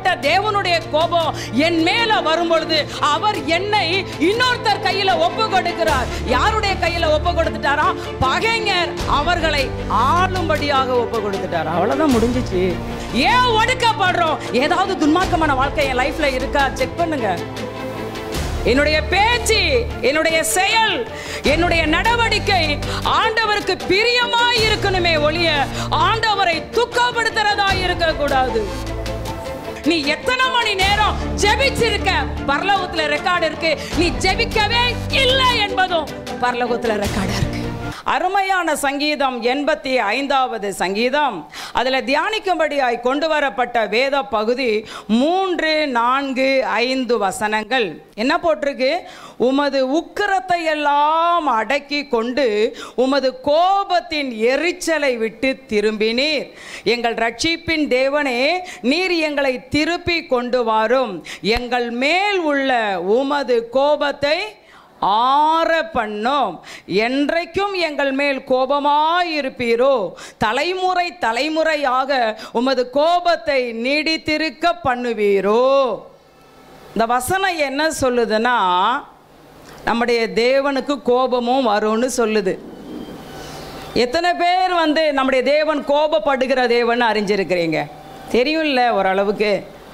தேவனுடைய கோபம் என் மேல வரும் பொழுது அவர் என்னை இன்னொருத்தர் கையில ஒப்பு கொடுக்கிறார் யாருடைய கையில ஒப்பு கொடுத்துட்டாரா பகைஞர் அவர்களை ஆளும்படியாக ஒப்பு கொடுத்துட்டார் அவ்வளவுதான் முடிஞ்சிச்சு ஏன் ஒடுக்கப்படுறோம் ஏதாவது துன்மார்க்கமான வாழ்க்கை என் லைஃப்ல இருக்கா செக் பண்ணுங்க என்னுடைய பேச்சு என்னுடைய செயல் என்னுடைய நடவடிக்கை ஆண்டவருக்கு பிரியமாய் இருக்கணுமே ஒழிய ஆண்டவரை துக்கப்படுத்துறதா இருக்க கூடாது நீ எத்தனை மணி நேரம் ஜெபிச்சிருக்க பரலோகத்துல ரெக்கார்டு இருக்கு நீ ஜெபிக்கவே இல்லை என்பதும் பரலோகத்துல ரெக்கார்டு இருக்கு அருமையான சங்கீதம் எண்பத்தி ஐந்தாவது சங்கீதம் அதில் தியானிக்கும்படியாய் கொண்டு வரப்பட்ட வேத பகுதி மூன்று நான்கு ஐந்து வசனங்கள் என்ன போட்டிருக்கு உமது உக்கிரத்தை எல்லாம் அடக்கி கொண்டு உமது கோபத்தின் எரிச்சலை விட்டு திரும்பினீர் எங்கள் ரட்சிப்பின் தேவனே நீர் எங்களை திருப்பி கொண்டு வாரும் எங்கள் மேல் உள்ள உமது கோபத்தை ஆற பண்ணோம் என்றைக்கும் எங்கள் மேல் கோபமாயிருப்பீரோ தலைமுறை தலைமுறையாக உமது கோபத்தை நீடித்திருக்க பண்ணுவீரோ இந்த வசனம் என்ன சொல்லுதுன்னா நம்முடைய தேவனுக்கு கோபமும் வரும்னு சொல்லுது எத்தனை பேர் வந்து நம்முடைய தேவன் கோபப்படுகிற தேவன் அறிஞ்சிருக்கிறீங்க தெரியும்ல ஓரளவுக்கு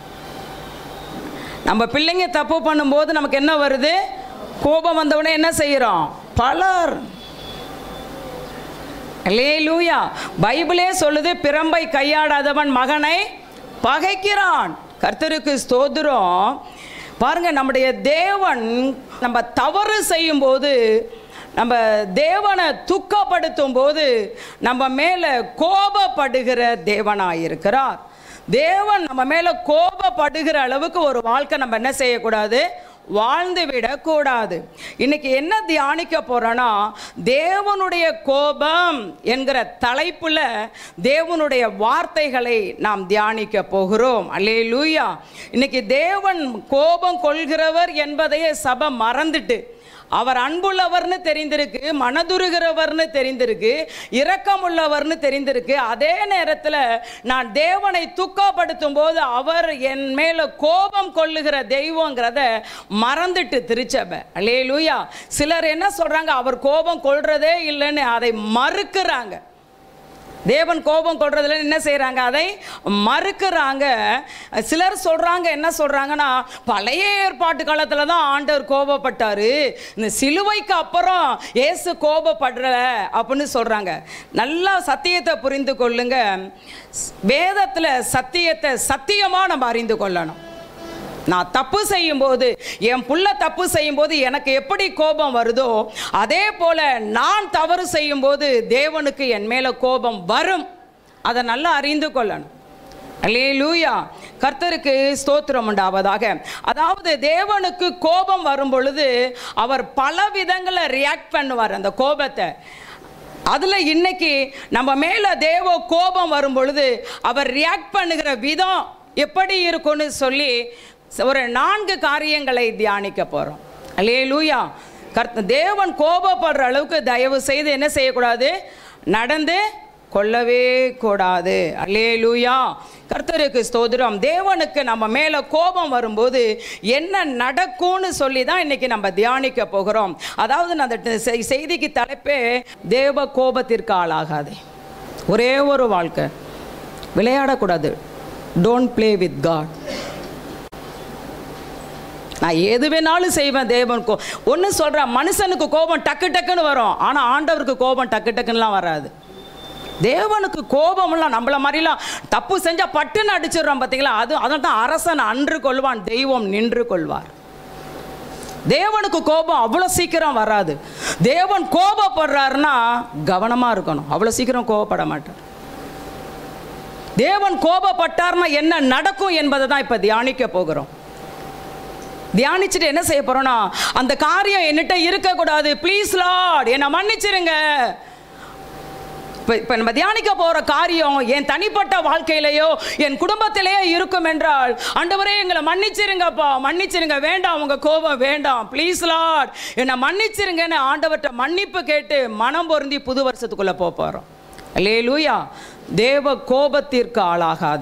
நம்ம பிள்ளைங்க தப்பு பண்ணும்போது நமக்கு என்ன வருது கோபம் வந்தவுடனே என்ன செய்கிறோம் பலர் அல்லேலூயா பைபிளே சொல்லுது பிரம்பை கையாடாதவன் மகனை பகைக்கிறான் கர்த்தருக்கு ஸ்தோத்திரம் பாருங்க நம்முடைய தேவன் நம்ம தவறு செய்யும்போது நம்ம தேவனை துக்கப்படுத்தும் போது நம்ம மேலே கோபப்படுகிற தேவனாயிருக்கிறார் தேவன் நம்ம மேலே கோபப்படுகிற அளவுக்கு ஒரு வாழ்க்கை நம்ம என்ன செய்யக்கூடாது வாழ்ந்து விடக்கூடாது இன்னைக்கு என்ன தியானிக்க போறோன்னா தேவனுடைய கோபம் என்கிற தலைப்புல தேவனுடைய வார்த்தைகளை நாம் தியானிக்க போகிறோம் அல்லே லூயா இன்னைக்கு தேவன் கோபம் கொள்கிறவர் என்பதையே சபை மறந்துட்டு அவர் அன்புள்ளவர்னு தெரிந்திருக்கு மனதுருகிறவர்னு தெரிந்திருக்கு இரக்கமுள்ளவர்னு தெரிந்திருக்கு அதே நேரத்தில் நான் தேவனை துக்கப்படுத்தும் போது அவர் என் மேல கோபம் கொள்ளுகிற தெய்வங்கிறத மறந்துட்டு திருச்சபை அல்லேலூயா சிலர் என்ன சொல்றாங்க அவர் கோபம் கொள்றதே இல்லைன்னு அதை மறுக்கிறாங்க தேவன் கோபம் கொள்றதுல என்ன செய்கிறாங்க அதை மறுக்கிறாங்க சிலர் சொல்கிறாங்க என்ன சொல்கிறாங்கன்னா பழைய ஏற்பாட்டு காலத்தில் தான் ஆண்டவர் கோபப்பட்டார் இந்த சிலுவைக்கு அப்புறம் ஏசு கோபப்படுற அப்படின்னு சொல்கிறாங்க நல்லா சத்தியத்தை புரிந்து கொள்ளுங்க வேதத்தில் சத்தியத்தை சத்தியமாக நம்ம அறிந்து கொள்ளணும் நான் தப்பு செய்யும்போது என் புள்ள தப்பு செய்யும்போது எனக்கு எப்படி கோபம் வருதோ அதே போல நான் தவறு செய்யும்போது தேவனுக்கு என் மேல கோபம் வரும் அதை நல்லா அறிந்து கொள்ளணும் அல்லேலூயா கர்த்தருக்கு ஸ்தோத்திரம் உண்டாவதாக அதாவது தேவனுக்கு கோபம் வரும் பொழுது அவர் பல விதங்களை ரியாக்ட் பண்ணுவார் அந்த கோபத்தை அதில் இன்னைக்கு நம்ம மேலே தேவ கோபம் வரும் பொழுது அவர் ரியாக்ட் பண்ணுகிற விதம் எப்படி இருக்கும்னு சொல்லி ஒரு நான்கு காரியங்களை தியானிக்க போகிறோம் அல்லே லூயா கர்த்த தேவன் கோபப்படுற அளவுக்கு தயவு செய்து என்ன செய்யக்கூடாது நடந்து கொள்ளவே கூடாது அல்லே லூயா கர்த்தருக்கு ஸ்தோத்திரம் தேவனுக்கு நம்ம மேலே கோபம் வரும்போது என்ன நடக்கும்னு சொல்லி தான் இன்னைக்கு நம்ம தியானிக்க போகிறோம் அதாவது நான் அந்த செய்- செய்திக்கு தலைப்பே தேவ கோபத்திற்கு ஆளாகாதே ஒரே ஒரு வாழ்க்கை விளையாடக்கூடாது டோன்ட் ப்ளே வித் காட் நான் எது வேணாலும் செய்வேன் தேவன் கோ ஒன்று சொல்கிறேன் மனுஷனுக்கு கோபம் டக்கு டக்குன்னு வரும் ஆனால் ஆண்டவருக்கு கோபம் டக்கு டக்குன்னுலாம் வராது தேவனுக்கு கோபம்லாம் நம்மள மாதிரிலாம் தப்பு செஞ்சால் பட்டுன்னு அடிச்சிடுறோம் பார்த்தீங்களா அது அதனால தான் அரசன் அன்று கொள்வான் தெய்வம் நின்று கொள்வார் தேவனுக்கு கோபம் அவ்வளோ சீக்கிரம் வராது தேவன் கோபப்படுறாருன்னா கவனமாக இருக்கணும் அவ்வளோ சீக்கிரம் கோபப்பட மாட்டார் தேவன் கோபப்பட்டார்னா என்ன நடக்கும் என்பதை தான் இப்போ தியானிக்க போகிறோம் தியானிச்சுட்டு என்ன செய்ய போறோம்னா அந்த காரியம் என்னிட்ட இருக்கக்கூடாது ப்ளீஸ் லார்ட் என்னை மன்னிச்சிருங்க இப்போ இப்போ நம்ம தியானிக்க போகிற காரியம் என் தனிப்பட்ட வாழ்க்கையிலேயோ என் குடும்பத்திலேயோ இருக்கும் என்றால் ஆண்டவரே எங்களை மன்னிச்சிருங்கப்பா மன்னிச்சிருங்க வேண்டாம் உங்கள் கோபம் வேண்டாம் ப்ளீஸ் லார்ட் என்னை மன்னிச்சிருங்கன்னு ஆண்டவர்கிட்ட மன்னிப்பு கேட்டு மனம் பொருந்தி புது வருஷத்துக்குள்ளே போக போகிறோம் அல்லேலூயா தேவ கோபத்திற்கு ஆளாகாதே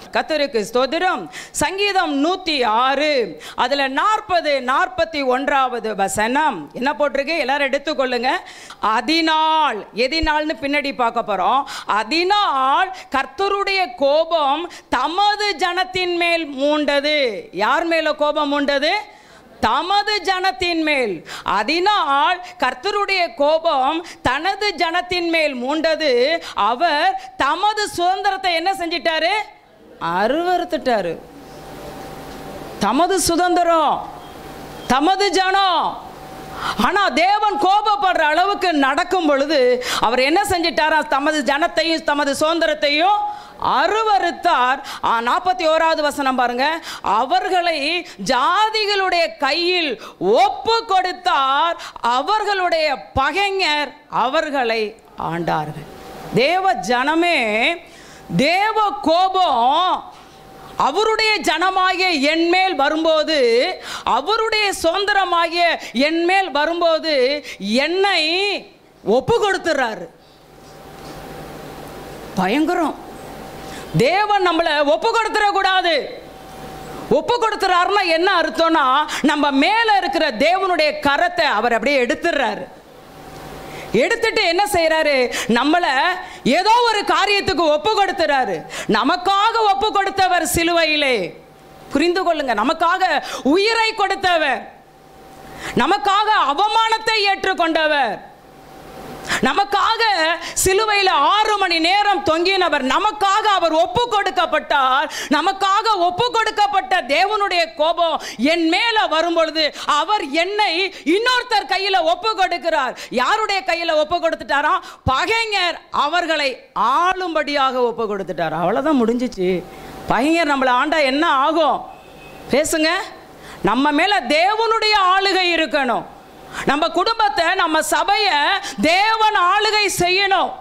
கத்தருக்கு ஸ்தோத்திரம் சங்கீதம் நூற்றி ஆறு அதில் நாற்பது நாற்பத்தி ஒன்றாவது வசனம் என்ன போட்டிருக்கு எல்லாரும் எடுத்துக்கொள்ளுங்க அதினால் எதினால்னு பின்னாடி பார்க்க போகிறோம் அதினால் கர்த்தருடைய கோபம் தமது ஜனத்தின் மேல் மூண்டது யார் மேல கோபம் மூண்டது தமது ஜனத்தின் மேல் அதனால் கர்த்தருடைய கோபம் தனது ஜனத்தின் மேல் மூண்டது அவர் தமது சுதந்திரத்தை என்ன செஞ்சிட்டாரு அருவறுத்துட்டாரு தமது சுதந்திரம் தமது ஜனம் ஆனா தேவன் கோபப்படுற அளவுக்கு நடக்கும் பொழுது அவர் என்ன செஞ்சிட்டாரா தமது ஜனத்தையும் தமது சுதந்திரத்தையும் அருவறுத்தார் நாற்பத்தி ஓராவது வசனம் பாருங்க அவர்களை ஜாதிகளுடைய கையில் ஒப்பு கொடுத்தார் அவர்களுடைய பகைஞர் அவர்களை ஆண்டார்கள் தேவ ஜனமே தேவ கோபம் அவருடைய ஜனமாகிய என்மேல் வரும்போது அவருடைய சுதந்திரமாகிய என்மேல் வரும்போது என்னை ஒப்பு கொடுத்துறாரு பயங்கரம் தேவன் நம்மளை ஒப்பு கொடுத்துட கூடாது ஒப்பு கொடுத்துறாருன்னா என்ன அர்த்தம்னா நம்ம மேல இருக்கிற தேவனுடைய கரத்தை அவர் அப்படியே எடுத்துடுறாரு எடுத்துட்டு என்ன செய்யறாரு நம்மளை ஏதோ ஒரு காரியத்துக்கு ஒப்பு கொடுத்துறாரு நமக்காக ஒப்பு கொடுத்தவர் சிலுவையிலே புரிந்து கொள்ளுங்க நமக்காக உயிரை கொடுத்தவர் நமக்காக அவமானத்தை ஏற்றுக்கொண்டவர் நமக்காக சிலுவையில் ஆறு மணி நேரம் தொங்கினவர் நமக்காக அவர் ஒப்பு கொடுக்கப்பட்டார் நமக்காக ஒப்பு கொடுக்கப்பட்ட தேவனுடைய கோபம் என் மேல வரும் பொழுது அவர் என்னை இன்னொருத்தர் கையில ஒப்பு கொடுக்கிறார் யாருடைய கையில ஒப்பு கொடுத்துட்டாரா பகைஞர் அவர்களை ஆளும்படியாக ஒப்பு கொடுத்துட்டார் அவ்வளவுதான் முடிஞ்சிச்சு பகைஞர் நம்மளை ஆண்டா என்ன ஆகும் பேசுங்க நம்ம மேல தேவனுடைய ஆளுகை இருக்கணும் நம்ம குடும்பத்தை நம்ம சபையை தேவன் ஆளுகை செய்யணும்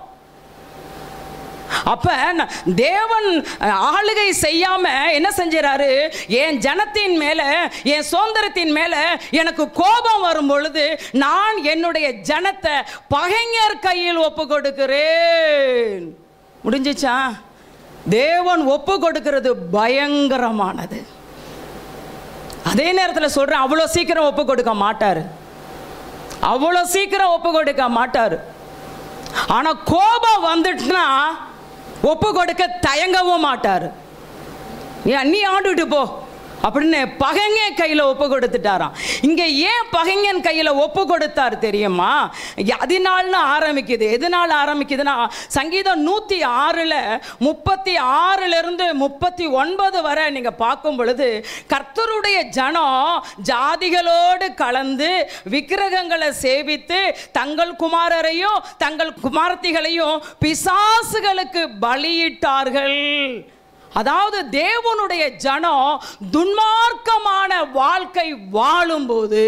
அப்ப ந- தேவன் அஹ், ஆளுகை செய்யாம என்ன செஞ்சிறாரு என் ஜனத்தின் மேல என் சுதந்திரத்தின் மேல எனக்கு கோபம் வரும் பொழுது நான் என்னுடைய ஜனத்தை பகைஞர் கையில் ஒப்பு கொடுக்கிறேன் முடிஞ்சிச்சா தேவன் ஒப்பு கொடுக்கிறது பயங்கரமானது அதே நேரத்தில் சொல்றேன் அவ்வளோ சீக்கிரம் ஒப்பு கொடுக்க மாட்டாரு அவ்வளோ சீக்கிரம் ஒப்பு கொடுக்க மாட்டார் ஆனால் கோபம் வந்துட்டுனா ஒப்பு கொடுக்க தயங்கவும் மாட்டார் ஏன் நீ ஆண்டுட்டு போ அப்படின்னு பகைங்க கையில் ஒப்பு கொடுத்துட்டாராம் இங்கே ஏன் பகைஞன் கையில் ஒப்பு கொடுத்தார் தெரியுமா அதனால்னு ஆரம்பிக்குது எதனால் ஆரம்பிக்குதுன்னா சங்கீதம் நூற்றி ஆறில் முப்பத்தி ஆறிலிருந்து முப்பத்தி ஒன்பது வரை நீங்கள் பார்க்கும் பொழுது கர்த்தருடைய ஜனம் ஜாதிகளோடு கலந்து விக்கிரகங்களை சேவித்து தங்கள் குமாரரையும் தங்கள் குமாரத்திகளையும் பிசாசுகளுக்கு பலியிட்டார்கள் அதாவது தேவனுடைய ஜனம் துன்மார்க்கமான வாழ்க்கை வாழும்போது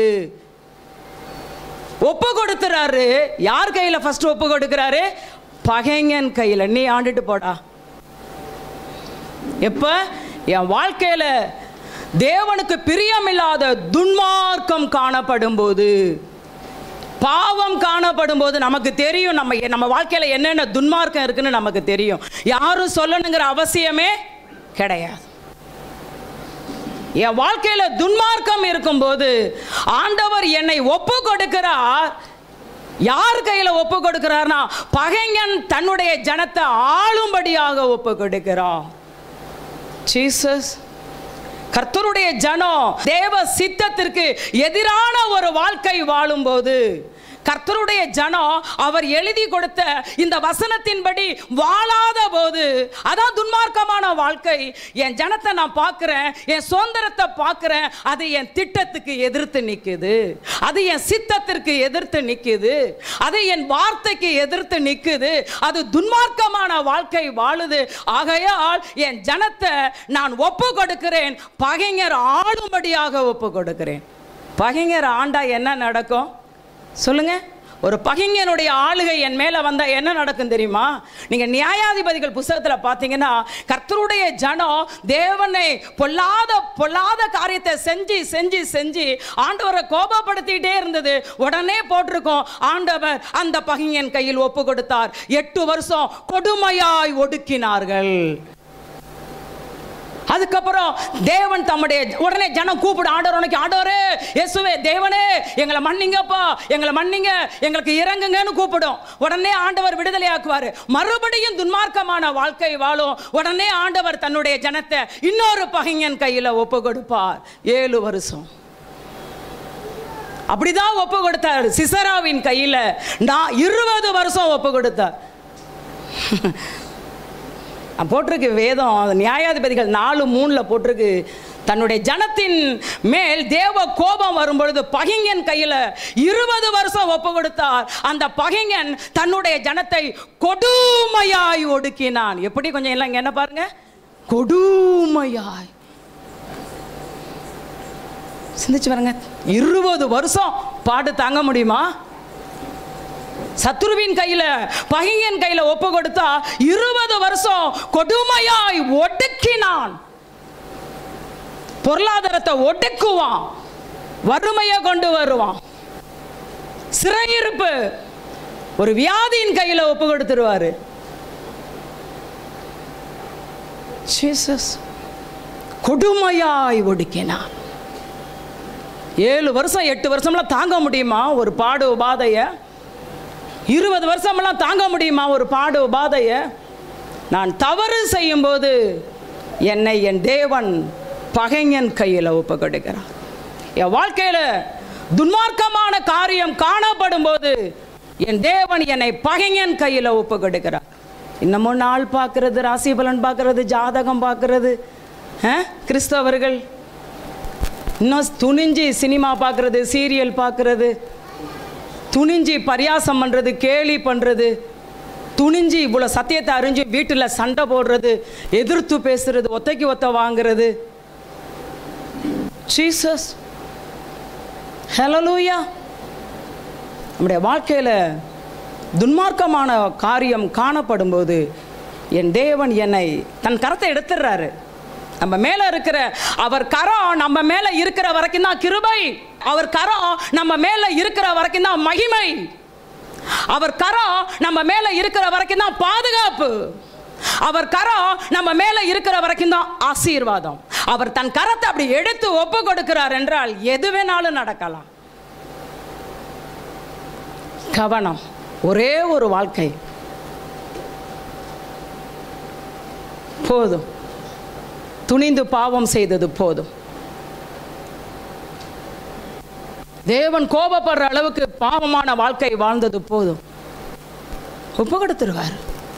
ஒப்பு கொடுத்துறாரு யார் கையில ஃபர்ஸ்ட் ஒப்பு கொடுக்கிறாரு பகைஞன் கையில நீ ஆண்டுட்டு போடா எப்ப என் வாழ்க்கையில தேவனுக்கு பிரியமில்லாத துன்மார்க்கம் காணப்படும் போது பாவம் காணப்படும் போது நமக்கு தெரியும் நம்ம நம்ம வாழ்க்கையில என்னென்ன துன்மார்க்கம் இருக்குன்னு நமக்கு தெரியும் யாரும் சொல்லணுங்கிற அவசியமே கிடையாது என் வாழ்க்கையில துன்மார்க்கம் இருக்கும்போது ஆண்டவர் என்னை ஒப்பு கொடுக்கிறார் யார் கையில ஒப்பு கொடுக்கிறார்னா பகைஞன் தன்னுடைய ஜனத்தை ஆளும்படியாக ஒப்பு கொடுக்கிறார் ஜீசஸ் கர்த்தருடைய ஜனம் தேவ சித்தத்திற்கு எதிரான ஒரு வாழ்க்கை வாழும்போது கர்த்தருடைய ஜனம் அவர் எழுதி கொடுத்த இந்த வசனத்தின்படி வாழாத போது அதான் துன்மார்க்கமான வாழ்க்கை என் ஜனத்தை நான் பார்க்கிறேன் என் சுதந்திரத்தை பார்க்கிறேன் அது என் திட்டத்துக்கு எதிர்த்து நிக்குது அது என் சித்தத்திற்கு எதிர்த்து நிக்குது அது என் வார்த்தைக்கு எதிர்த்து நிக்குது அது துன்மார்க்கமான வாழ்க்கை வாழுது ஆகையால் என் ஜனத்தை நான் ஒப்பு கொடுக்கிறேன் பகைஞர் ஆளும்படியாக ஒப்பு கொடுக்கிறேன் பகைஞர் ஆண்டா என்ன நடக்கும் சொல்லுங்க ஒரு பகைஞனுடைய ஆளுகை என் மேலே வந்தால் என்ன நடக்கும் தெரியுமா நீங்கள் நியாயாதிபதிகள் புஸ்தகத்தில் பார்த்தீங்கன்னா கர்த்தருடைய ஜனம் தேவனை பொல்லாத பொல்லாத காரியத்தை செஞ்சு செஞ்சு செஞ்சு ஆண்டவரை கோபப்படுத்திட்டே இருந்தது உடனே போட்டிருக்கோம் ஆண்டவர் அந்த பகைஞன் கையில் ஒப்பு கொடுத்தார் எட்டு வருஷம் கொடுமையாய் ஒடுக்கினார்கள் அதுக்கப்புறம் தேவன் தம்முடைய உடனே ஜனம் கூப்பிடு ஆண்டவர் உனக்கு ஆண்டவரே இயேசுவே தேவனே எங்களை மன்னிங்கப்பா எங்களை மன்னிங்க எங்களுக்கு இறங்குங்கன்னு கூப்பிடும் உடனே ஆண்டவர் விடுதலை ஆக்குவார் மறுபடியும் துன்மார்க்கமான வாழ்க்கை வாழும் உடனே ஆண்டவர் தன்னுடைய ஜனத்தை இன்னொரு பகைஞன் கையில் ஒப்பு கொடுப்பார் ஏழு வருஷம் அப்படிதான் ஒப்பு கொடுத்தார் சிசராவின் கையில் நான் இருபது வருஷம் ஒப்பு கொடுத்தார் நான் போட்டிருக்கு வேதம் அது நியாயாதிபதிகள் நாலு மூணில் போட்டிருக்கு தன்னுடைய ஜனத்தின் மேல் தேவ கோபம் வரும்பொழுது பகைஞன் கையில் இருபது வருஷம் ஒப்பு கொடுத்தார் அந்த பகைஞன் தன்னுடைய ஜனத்தை கொடுமையாய் ஒடுக்கினான் எப்படி கொஞ்சம் எல்லாம் இங்க என்ன பாருங்க கொடுமையாய் சிந்திச்சு பாருங்க இருபது வருஷம் பாடு தாங்க முடியுமா சத்துருவின் கையில பகையன் கையில ஒப்பு கொடுத்தா இருபது வருஷம் கொடுமையாய் ஒடுக்கினான் பொருளாதாரத்தை ஒடுக்குவான் வறுமையை கொண்டு வருவான் சிறையிருப்பு ஒரு வியாதியின் கையில ஒப்பு கொடுத்துருவாரு ஜீசஸ் கொடுமையாய் ஒடுக்கினான் ஏழு வருஷம் எட்டு வருஷம்லாம் தாங்க முடியுமா ஒரு பாடு உபாதைய இருபது வருஷமெல்லாம் தாங்க முடியுமா ஒரு பாடு உபாதைய நான் தவறு செய்யும்போது என்னை என் தேவன் பகைஞன் கையில் ஒப்பு கொடுக்கிறார் என் வாழ்க்கையில் துன்மார்க்கமான காரியம் காணப்படும் போது என் தேவன் என்னை பகைஞன் கையில் ஒப்பு கொடுக்கிறார் இன்னமும் நாள் பார்க்கறது ராசி பலன் பார்க்கறது ஜாதகம் பார்க்கறது ஆ? கிறிஸ்தவர்கள் இன்னும் துணிஞ்சு சினிமா பார்க்கறது சீரியல் பார்க்கறது துணிஞ்சு பரியாசம் பண்ணுறது கேலி பண்ணுறது துணிஞ்சு இவ்வளோ சத்தியத்தை அறிஞ்சு வீட்டில் சண்டை போடுறது எதிர்த்து பேசுறது ஒத்தைக்கு ஒத்த வாங்குறது ஜீசஸ் ஹலலூயா நம்முடைய வாழ்க்கையில் துன்மார்க்கமான காரியம் காணப்படும்போது என் தேவன் என்னை தன் கரத்தை எடுத்துடுறாரு நம்ம மேல இருக்கிற அவர் கரம் நம்ம மேல இருக்கிற வரைக்கும் தான் கிருபை அவர் கரம் நம்ம மேல இருக்கிற வரைக்கும் தான் மகிமை அவர் கரம் நம்ம மேல இருக்கிற வரைக்கும் தான் பாதுகாப்பு அவர் கரம் நம்ம மேல இருக்கிற வரைக்கும் தான் ஆசீர்வாதம் அவர் தன் கரத்தை அப்படி எடுத்து ஒப்பு கொடுக்கிறார் என்றால் எது வேணாலும் நடக்கலாம் கவனம் ஒரே ஒரு வாழ்க்கை போதும் துணிந்து பாவம் செய்தது போதும் தேவன் கோபப்படுற அளவுக்கு பாவமான வாழ்க்கை வாழ்ந்தது போதும் ஒப்பு கொடுத்துருவார்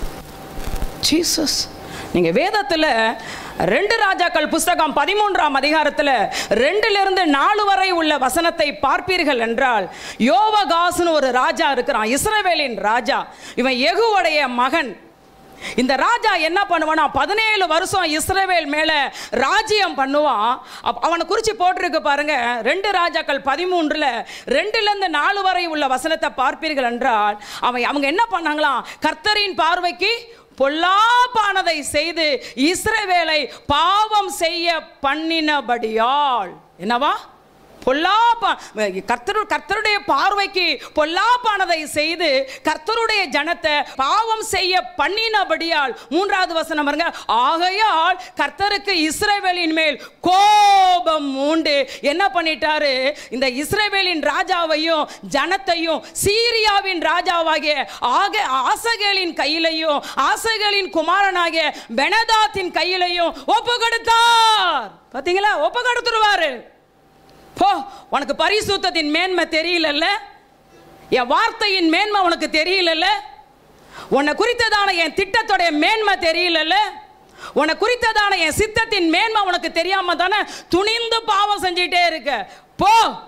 ஜீசஸ் நீங்க வேதத்துல ரெண்டு ராஜாக்கள் புஸ்தகம் பதிமூன்றாம் அதிகாரத்தில் ரெண்டிலிருந்து நாலு வரை உள்ள வசனத்தை பார்ப்பீர்கள் என்றால் யோவகாசுன்னு ஒரு ராஜா இருக்கிறான் இஸ்ரவேலின் ராஜா இவன் எகுவுடைய மகன் இந்த ராஜா என்ன பண்ணுவானா பதினேழு வருஷம் இஸ்ரவேல் மேல ராஜ்யம் பண்ணுவான் அப்ப அவனை குறித்து போட்டிருக்கு பாருங்க ரெண்டு ராஜாக்கள் பதிமூன்றுல ரெண்டுல இருந்து நாலு வரை உள்ள வசனத்தை பார்ப்பீர்கள் என்றால் அவன் அவங்க என்ன பண்ணாங்களாம் கர்த்தரின் பார்வைக்கு பொல்லாப்பானதை செய்து இஸ்ரவேலை பாவம் செய்ய பண்ணினபடியால் என்னவா பொல்லாப்பா கர்த்தரு கர்த்தருடைய பார்வைக்கு பொல்லாப்பானதை செய்து கர்த்தருடைய ஜனத்தை பாவம் செய்ய பண்ணினபடியால் மூன்றாவது வசனம் பாருங்க ஆகையால் கர்த்தருக்கு இஸ்ரவேலின் மேல் கோபம் உண்டு என்ன பண்ணிட்டாரு இந்த இஸ்ரவேலின் ராஜாவையும் ஜனத்தையும் சீரியாவின் ராஜாவாகிய ஆக ஆசகேலின் கையிலையும் ஆசகேலின் குமாரனாகிய பெனதாத்தின் கையிலையும் ஒப்பு கொடுத்தார் பாத்தீங்களா ஒப்பு கொடுத்துருவாரு போ உனக்கு பரிசுத்தத்தின் மேன்மை தெரியலல்ல என் வார்த்தையின் மேன்மை உனக்கு தெரியலல்ல உன்னை குறித்ததான என் திட்டத்தோடைய மேன்மை தெரியலல்ல உன்னை குறித்ததான என் சித்தத்தின் மேன்மை உனக்கு தெரியாம தானே துணிந்து பாவம் செஞ்சுட்டே இருக்க போ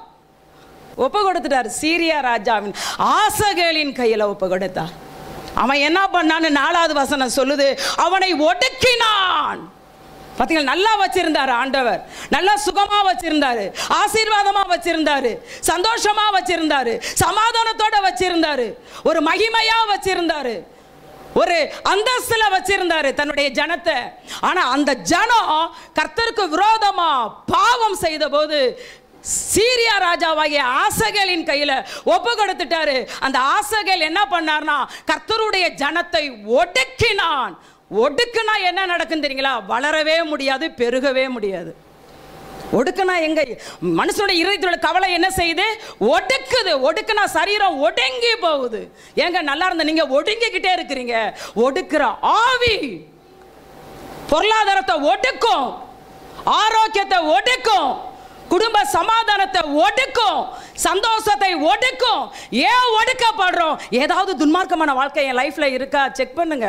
ஒப்பு கொடுத்துட்டார் சீரியா ராஜாவின் ஆசகேலின் கையில் ஒப்பு கொடுத்தார் அவன் என்ன பண்ணான்னு நாலாவது வசனம் சொல்லுது அவனை ஒடுக்கினான் பார்த்தீங்களா நல்லா வச்சிருந்தாரு ஆண்டவர் நல்லா சுகமா வச்சிருந்தாரு ஆசீர்வாதமா வச்சிருந்தாரு சந்தோஷமா வச்சிருந்தாரு சமாதானத்தோட வச்சிருந்தாரு ஒரு மகிமையா வச்சிருந்தாரு ஒரு அந்தஸ்துல வச்சிருந்தாரு தன்னுடைய ஜனத்தை ஆனா அந்த ஜனம் கர்த்தருக்கு விரோதமா பாவம் செய்த போது சீரியா ராஜாவாகிய ஆசகேலின் கையில ஒப்பு கொடுத்துட்டாரு அந்த ஆசகேல் என்ன பண்ணார்னா கர்த்தருடைய ஜனத்தை ஒடுக்கினான் ஒடுக்குனா என்ன நடக்கும் தெரியுங்களா வளரவே முடியாது பெருகவே முடியாது ஒடுக்குனா எங்க மனுஷனுடைய இருதயத்தோட கவலை என்ன செய்யுது ஒடுக்குது ஒடுக்குனா சரீரம் ஒடுங்கி போகுது ஏங்க நல்லா இருந்த நீங்க ஒடுங்கிக்கிட்டே இருக்கிறீங்க ஒடுக்குற ஆவி பொருளாதாரத்தை ஒடுக்கும் ஆரோக்கியத்தை ஒடுக்கும் குடும்ப சமாதானத்தை ஒடுக்கும் சந்தோஷத்தை ஒடுக்கும் ஏன் ஒடுக்கப்படுறோம் ஏதாவது துன்மார்க்கமான வாழ்க்கை என் லைஃப்ல இருக்கா செக் பண்ணுங்க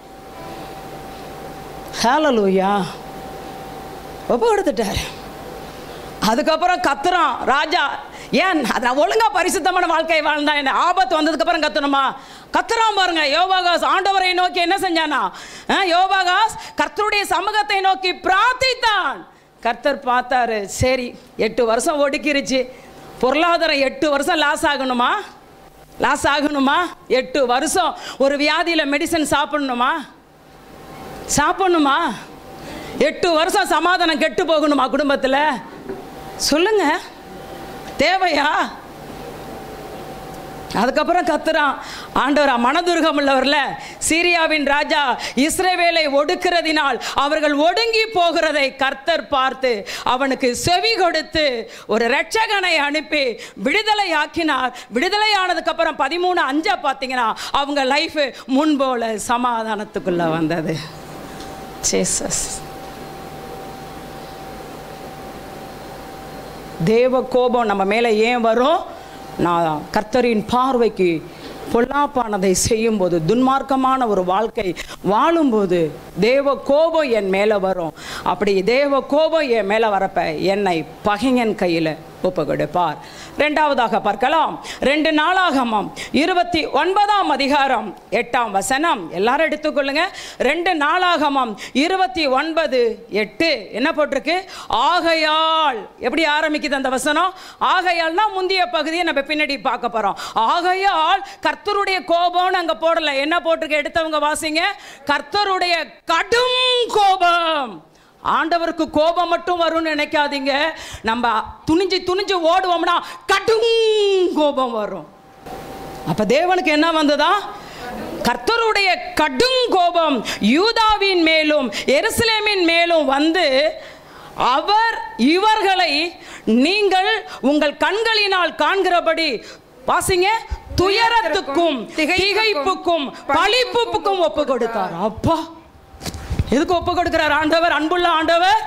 ஹalleluya ஒப்பு கொடுத்துட்டாரு அதுக்கப்புறம் கத்துறான் ராஜா ஏன் அதை ஒழுங்கா பரிசுத்தமான வாழ்க்கை வாழ்ந்தா என்ன ஆபத்து வந்ததுக்கப்புறம் கத்தணுமா கத்துறான் பாருங்க யோபாகாஸ் ஆண்டவரை நோக்கி என்ன செஞ்சானா ஆ, யோபாகாஸ் கர்த்தருடைய சமூகத்தை நோக்கி பிரார்த்தித்தான் கர்த்தர் பார்த்தாரு சரி எட்டு வருஷம் ஒடுக்கிருச்சு பொருளாதாரம் எட்டு வருஷம் லாஸ் ஆகணுமா லாஸ் ஆகணுமா எட்டு வருஷம் ஒரு வியாதியில் மெடிசன் சாப்பிடணுமா சாப்பிடணுமா எட்டு வருஷம் சமாதானம் கெட்டு போகணுமா குடும்பத்தில் சொல்லுங்க தேவையா அதுக்கப்புறம் கத்துறான் ஆண்டவரா மனதுருகம் உள்ளவர்ல சீரியாவின் ராஜா இஸ்ரவேலை ஒடுக்கிறதினால் அவர்கள் ஒடுங்கி போகிறதை கர்த்தர் பார்த்து அவனுக்கு செவி கொடுத்து ஒரு இரட்சகனை அனுப்பி விடுதலை ஆக்கினார் விடுதலை ஆனதுக்கு அப்புறம் பதிமூணு அஞ்சா பார்த்தீங்கன்னா அவங்க லைஃப் முன்போல சமாதானத்துக்குள்ள வந்தது ஜேசஸ் தேவ கோபம் நம்ம மேலே ஏன் வரும் நான் கர்த்தரின் பார்வைக்கு பொல்லாப்பானதை செய்யும்போது துன்மார்க்கமான ஒரு வாழ்க்கை வாழும்போது தேவ கோபம் என் மேலே வரும் அப்படி தேவ கோபம் என் மேலே வரப்ப என்னை பகைஞன் கையில் ஒப்பு கொடுப்பார் ரெண்டாவதாக பார்க்கலாம் ரெண்டு நாளாகமம் இருபத்தி ஒன்பதாம் அதிகாரம் எட்டாம் வசனம் எல்லாரும் எடுத்துக்கொள்ளுங்க ரெண்டு நாளாகமம் இருபத்தி ஒன்பது எட்டு என்ன போட்டிருக்கு ஆகையால் எப்படி ஆரம்பிக்குது அந்த வசனம் ஆகையால்னா முந்தைய பகுதியை நம்ம பின்னாடி பார்க்க போறோம் ஆகையால் கர்த்தருடைய கோபம்னு அங்க போடல என்ன போட்டிருக்கு எடுத்தவங்க வாசிங்க கர்த்தருடைய கடும் கோபம் ஆண்டவருக்கு கோபம் மட்டும் வரும்னு நினைக்காதீங்க நம்ம துணிஞ்சு துணிஞ்சு ஓடுவோம்னா கடும் கோபம் வரும் அப்ப தேவனுக்கு என்ன வந்ததா கர்த்தருடைய கடும் கோபம் யூதாவின் மேலும் எருசலேமின் மேலும் வந்து அவர் இவர்களை நீங்கள் உங்கள் கண்களினால் காண்கிறபடி வாசிங்க துயரத்துக்கும் திகைப்புக்கும் பழிப்புக்கும் ஒப்பு கொடுத்தார் அப்பா எதுக்கு ஒப்பு கொடுக்கிறார் ஆண்டவர் அன்புள்ள ஆண்டவர்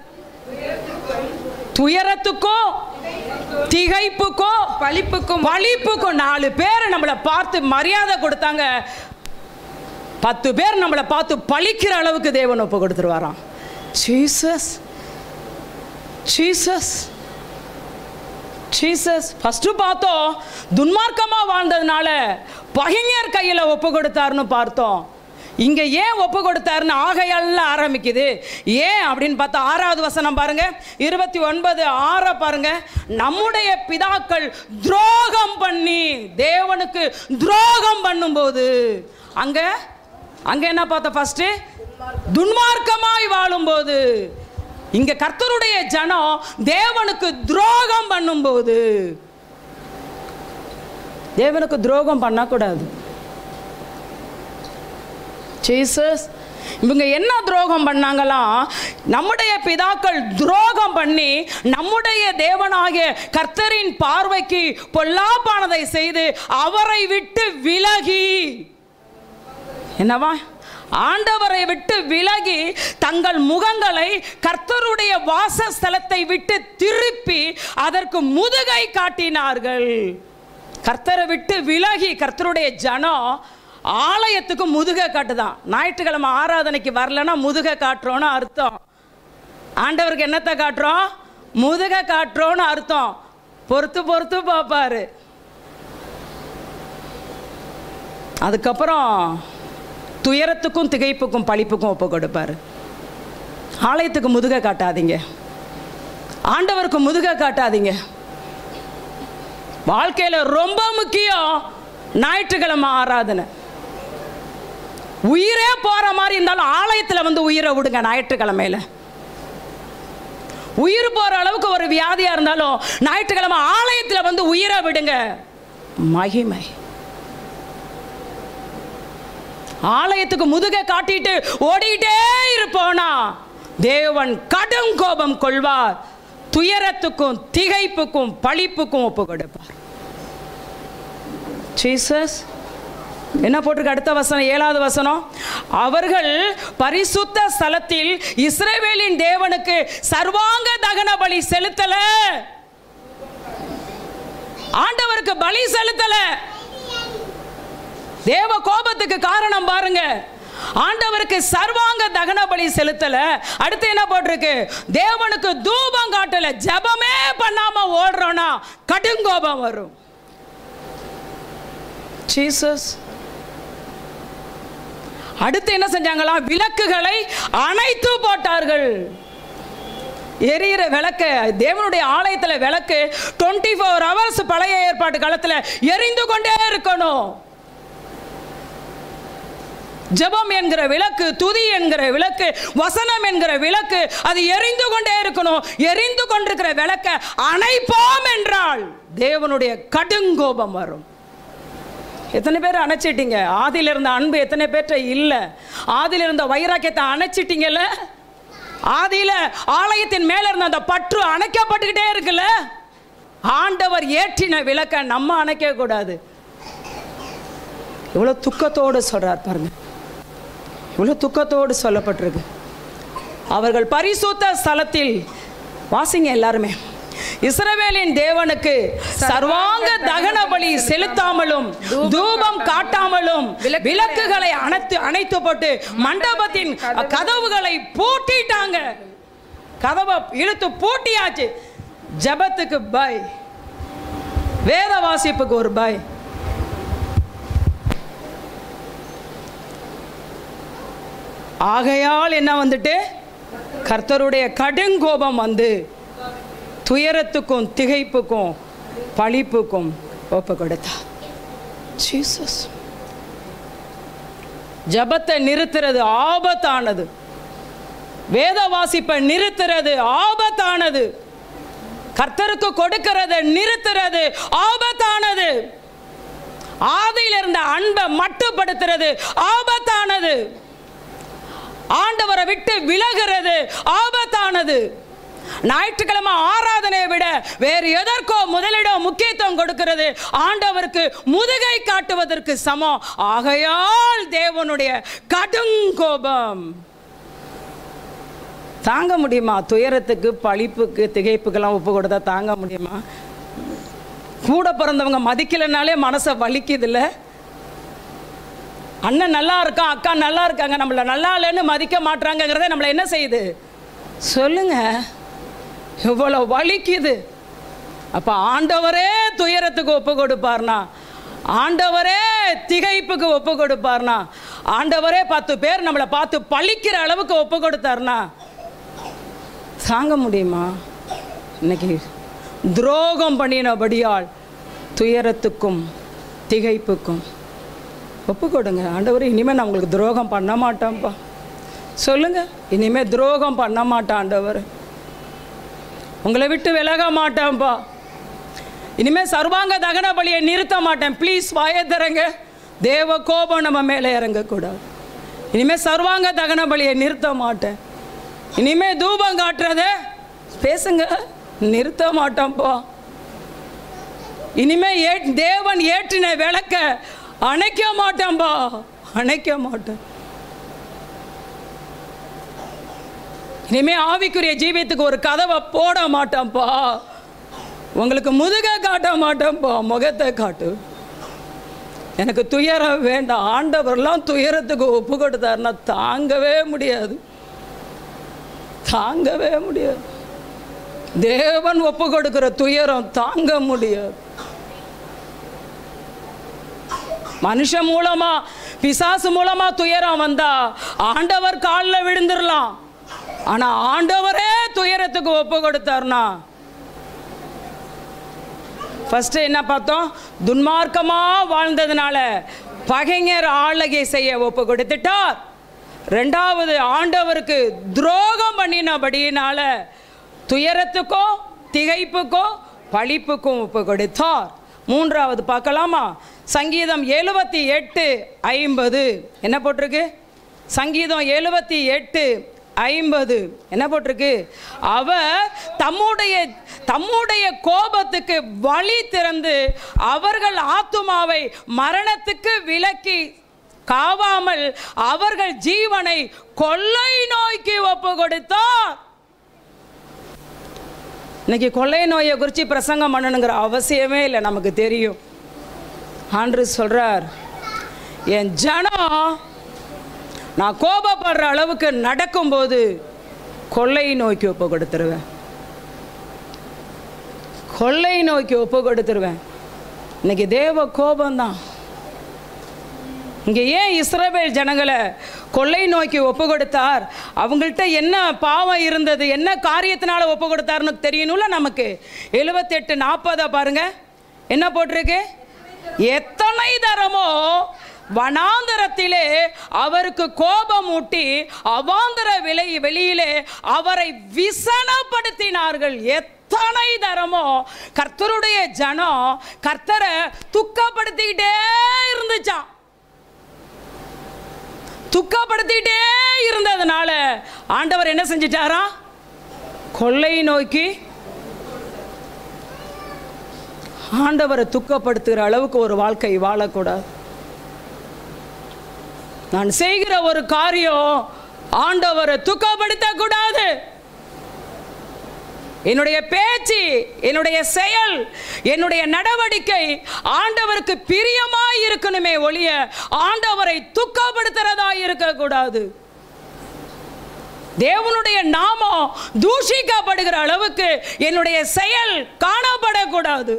துயரத்துக்கும் திகைப்புக்கும் பழிப்புக்கும் பழிப்புக்கும் நாலு பேர் நம்மளை பார்த்து மரியாதை கொடுத்தாங்க பத்து பேர் நம்மளை பார்த்து பழிக்கிற அளவுக்கு தேவன் ஒப்பு கொடுத்துருவாராம் ஜீசஸ் ஜீசஸ் ஜீசஸ் ஃபஸ்ட்டு பார்த்தோம் துன்மார்க்கமாக வாழ்ந்ததுனால பகைஞர் கையில் ஒப்பு கொடுத்தாருன்னு பார்த்தோம் இங்கே ஏன் ஒப்பு கொடுத்தாருன்னு ஆகையெல்லாம் ஆரம்பிக்குது ஏன் அப்படின்னு பார்த்தா ஆறாவது வசனம் பாருங்க இருபத்தி ஒன்பது ஆறை பாருங்க நம்முடைய பிதாக்கள் துரோகம் பண்ணி தேவனுக்கு துரோகம் பண்ணும்போது அங்க அங்க என்ன பார்த்தோம் ஃபர்ஸ்ட் துன்மார்க்கமாய் வாழும்போது இங்க கர்த்தருடைய ஜனம் தேவனுக்கு துரோகம் பண்ணும்போது தேவனுக்கு துரோகம் பண்ணக்கூடாது ஜீசஸ் இவங்க என்ன துரோகம் பண்ணாங்களாம் நம்முடைய பிதாக்கள் துரோகம் பண்ணி நம்முடைய தேவனாகிய கர்த்தரின் பார்வைக்கு பொல்லாப்பானதை செய்து அவரை விட்டு விலகி என்னவா ஆண்டவரை விட்டு விலகி தங்கள் முகங்களை கர்த்தருடைய வாசஸ்தலத்தை விட்டு திருப்பி அதற்கு முதுகை காட்டினார்கள் கர்த்தரை விட்டு விலகி கர்த்தருடைய ஜனம் ஆலயத்துக்கு முதுகை காட்டுதான் ஞாயிற்றுக்கிழமை ஆராதனைக்கு வரலன்னா முதுகை காட்டுறோன்னு அர்த்தம் ஆண்டவருக்கு என்னத்தை காட்டுறோம் முதுகை காட்டுறோன்னு அர்த்தம் பொறுத்து பொறுத்து பார்ப்பாரு அதுக்கப்புறம் துயரத்துக்கும் திகைப்புக்கும் பழிப்புக்கும் ஒப்பு கொடுப்பாரு ஆலயத்துக்கு முதுகை காட்டாதீங்க ஆண்டவருக்கு முதுகை காட்டாதீங்க வாழ்க்கையில் ரொம்ப முக்கியம் ஞாயிற்றுக்கிழமை ஆராதனை உயிரே போற மாதிரி இருந்தாலும் ஆலயத்தில் வந்து உயிரை விடுங்க ஞாயிற்றுக்கிழமையில உயிர் போற அளவுக்கு ஒரு வியாதியா இருந்தாலும் ஞாயிற்றுக்கிழமை ஆலயத்தில் வந்து உயிரை விடுங்க மகிமை ஆலயத்துக்கு முதுகை காட்டிட்டு ஓடிட்டே இருப்போனா தேவன் கடும் கோபம் கொள்வார் துயரத்துக்கும் திகைப்புக்கும் பழிப்புக்கும் ஒப்பு கொடுப்பார் ஜீசஸ் என்ன போட்டிருக்கு அடுத்த வசனம் ஏழாவது வசனம் அவர்கள் பரிசுத்த ஸ்தலத்தில் இஸ்ரவேலின் தேவனுக்கு சர்வாங்க தகன பலி செலுத்தல ஆண்டவருக்கு பலி செலுத்தல தேவ கோபத்துக்கு காரணம் பாருங்க ஆண்டவருக்கு சர்வாங்க தகன பலி செலுத்தல அடுத்து என்ன போட்டிருக்கு தேவனுக்கு தூபம் காட்டல ஜெபமே பண்ணாம ஓடுறோம்னா கடுங்கோபம் வரும் ஜீசஸ் அடுத்து என்ன செஞ்சாங்களாம் விளக்குகளை அணைத்து போட்டார்கள் எரியிற விளக்கு தேவனுடைய ஆலயத்தில் விளக்கு டுவெண்ட்டி ஃபோர் ஹவர்ஸ் பழைய ஏற்பாட்டு காலத்தில் எரிந்து கொண்டே இருக்கணும் ஜெபம் என்கிற விளக்கு துதி என்கிற விளக்கு வசனம் என்கிற விளக்கு அது எரிந்து கொண்டே இருக்கணும் எரிந்து கொண்டிருக்கிற விளக்க அணைப்போம் என்றால் தேவனுடைய கடுங்கோபம் வரும் எத்தனை பேர் அணைச்சிட்டீங்க ஆதியில இருந்த அன்பு எத்தனை பேர்ட்ட இல்லை ஆதியில இருந்த வைராக்கியத்தை அணைச்சிட்டீங்கல்ல ஆதியில ஆலயத்தின் மேல இருந்த அந்த பற்று அணைக்கப்பட்டுக்கிட்டே இருக்குல்ல ஆண்டவர் ஏற்றின விளக்க நம்ம அணைக்க கூடாது இவ்வளவு துக்கத்தோடு சொல்றார் பாருங்க இவ்வளவு துக்கத்தோடு சொல்லப்பட்டிருக்கு அவர்கள் பரிசுத்த ஸ்தலத்தில் வாசிங்க எல்லாருமே இஸ்ரவேலின் தேவனுக்கு சர்வாங்க தகன பலி செலுத்தாமலும் தூபம் காட்டாமலும் விளக்குகளை அணைத்து அணைத்து போட்டு மண்டபத்தின் கதவுகளை பூட்டிட்டாங்க கதவை இழுத்து பூட்டியாச்சு ஜெபத்துக்கு பை வேத வாசிப்புக்கு ஒரு பை ஆகையால் என்ன வந்துட்டு கர்த்தருடைய கடுங்கோபம் வந்து துயரத்துக்கும் திகைப்புக்கும் பழிப்புக்கும் ஒப்பு கொடுத்தார் ஜீசஸ் ஜபத்தை நிறுத்துறது ஆபத்தானது வேத வாசிப்பை நிறுத்துறது ஆபத்தானது கர்த்தருக்கு கொடுக்கிறத நிறுத்துறது ஆபத்தானது ஆதியில் இருந்த அன்பை மட்டுப்படுத்துறது ஆபத்தானது ஆண்டவரை விட்டு விலகிறது ஆபத்தானது ஞாயிற்றுக்கிழமை ஆராதனையை விட வேறு எதற்கோ முதலிடம் முக்கியத்துவம் கொடுக்கிறது ஆண்டவருக்கு முதுகை காட்டுவதற்கு சமம் ஆகையால் தேவனுடைய கடுங்கோபம் தாங்க முடியுமா துயரத்துக்கு பழிப்புக்கு திகைப்புக்கெல்லாம் ஒப்பு கொடுத்தா தாங்க முடியுமா கூட பிறந்தவங்க மதிக்கலைனாலே மனசை வலிக்குதுல்ல அண்ணன் நல்லா இருக்கான் அக்கா நல்லா இருக்காங்க நம்மள நல்லா இல்லைன்னு மதிக்க மாட்டாங்கங்கிறத நம்மளை என்ன செய்யுது சொல்லுங்க இவ்வளோ வலிக்குது அப்போ ஆண்டவரே துயரத்துக்கு ஒப்பு கொடுப்பார்னா ஆண்டவரே திகைப்புக்கு ஒப்பு கொடுப்பார்னா ஆண்டவரே பத்து பேர் நம்மளை பார்த்து பழிக்கிற அளவுக்கு ஒப்பு கொடுத்தார்னா தாங்க முடியுமா இன்னைக்கு துரோகம் பண்ணினபடியால் துயரத்துக்கும் திகைப்புக்கும் ஒப்பு கொடுங்க ஆண்டவர் இனிமேல் நான் உங்களுக்கு துரோகம் பண்ண மாட்டேன்ப்பா சொல்லுங்க இனிமேல் துரோகம் பண்ண மாட்டேன் ஆண்டவர் உங்களை விட்டு விலக மாட்டேன்ப்பா இனிமேல் சர்வாங்க தகன பலியை நிறுத்த மாட்டேன் ப்ளீஸ் வாய தரங்க தேவ கோபம் நம்ம மேலே இறங்கக்கூடாது இனிமேல் சர்வாங்க தகன பலியை நிறுத்த மாட்டேன் இனிமே தூபம் காட்டுறத பேசுங்க நிறுத்த மாட்டோம்ப்பா இனிமே ஏ தேவன் ஏற்றின விளக்க அணைக்க மாட்டேன்பா அணைக்க மாட்டேன் இனிமே ஆவிக்குரிய ஜீவியத்துக்கு ஒரு கதவை போட மாட்டேன்ப்பா உங்களுக்கு முதுக காட்ட மாட்டேன்ப்பா முகத்தை காட்டு எனக்கு துயரம் வேண்டாம் ஆண்டவர்லாம் துயரத்துக்கு ஒப்பு கொடுத்தாருன்னா தாங்கவே முடியாது தாங்கவே முடியாது தேவன் ஒப்பு கொடுக்கிற துயரம் தாங்க முடியாது மனுஷன் மூலமா பிசாசு மூலமா துயரம் வந்தா ஆண்டவர் காலில் விழுந்துடலாம் ஆனா ஆண்டவரே துயரத்துக்கு ஒப்பு கொடுத்தார்னா ஃபர்ஸ்ட் என்ன பார்த்தோம் துன்மார்க்கமா வாழ்ந்ததுனால பகைஞர் ஆளுகை செய்ய ஒப்பு கொடுத்துட்டார் ரெண்டாவது ஆண்டவருக்கு துரோகம் பண்ணினபடியினால துயரத்துக்கும் திகைப்புக்கும் பழிப்புக்கும் ஒப்பு கொடுத்தார் மூன்றாவது பார்க்கலாமா சங்கீதம் எழுபத்தி எட்டு ஐம்பது என்ன போட்டிருக்கு சங்கீதம் எழுபத்தி எட்டு ஐம்பது என்ன போட்டிருக்கு அவர் தம்முடைய தம்முடைய கோபத்துக்கு வழி திறந்து அவர்கள் ஆத்துமாவை மரணத்துக்கு விலக்கி காவாமல் அவர்கள் ஜீவனை கொள்ளை நோய்க்கு ஒப்பு கொடுத்தார் இன்னைக்கு கொள்ளை நோயை குறித்து பிரசங்கம் பண்ணணுங்கிற அவசியமே இல்லை நமக்கு தெரியும் ஆண்டு சொல்றார் என் ஜனம் நான் கோபப்படுற அளவுக்கு நடக்கும்போது கொள்ளை நோய்க்கு ஒப்பு கொடுத்துருவேன் கொள்ளை நோய்க்கு ஒப்பு கொடுத்துருவேன் இன்னைக்கு தேவ கோபம்தான் இங்கே ஏன் இஸ்ரவேல் ஜனங்களை கொள்ளை நோய்க்கு ஒப்பு கொடுத்தார் அவங்கள்ட்ட என்ன பாவம் இருந்தது என்ன காரியத்தினால ஒப்பு கொடுத்தாருன்னு தெரியணும்ல நமக்கு எழுபத்தெட்டு நாற்பதா பாருங்க என்ன போட்டிருக்கு எத்தனை தரமோ வனாந்தரத்திலே அவருக்கு கோபம் ஊட்டி அவாந்தர விலை வெளியிலே அவரை விசனப்படுத்தினார்கள் எத்தனை தரமோ கர்த்தருடைய ஜனம் கர்த்தரை துக்கப்படுத்திக்கிட்டே இருந்துச்சான் துக்கப்படுத்திட்டே இருந்ததுனால ஆண்டவர் என்ன செஞ்சிட்டாரா கொள்ளை நோக்கி ஆண்டவரை துக்கப்படுத்துகிற அளவுக்கு ஒரு வாழ்க்கை வாழக்கூடாது நான் செய்கிற ஒரு காரியம் ஆண்டவரை துக்கப்படுத்த கூடாது என்னுடைய பேச்சு என்னுடைய செயல் என்னுடைய நடவடிக்கை ஆண்டவருக்கு பிரியமாய் இருக்கணுமே ஒழிய ஆண்டவரை துக்கப்படுத்துறதா இருக்கக்கூடாது தேவனுடைய நாமம் தூஷிக்கப்படுகிற அளவுக்கு என்னுடைய செயல் காணப்படக்கூடாது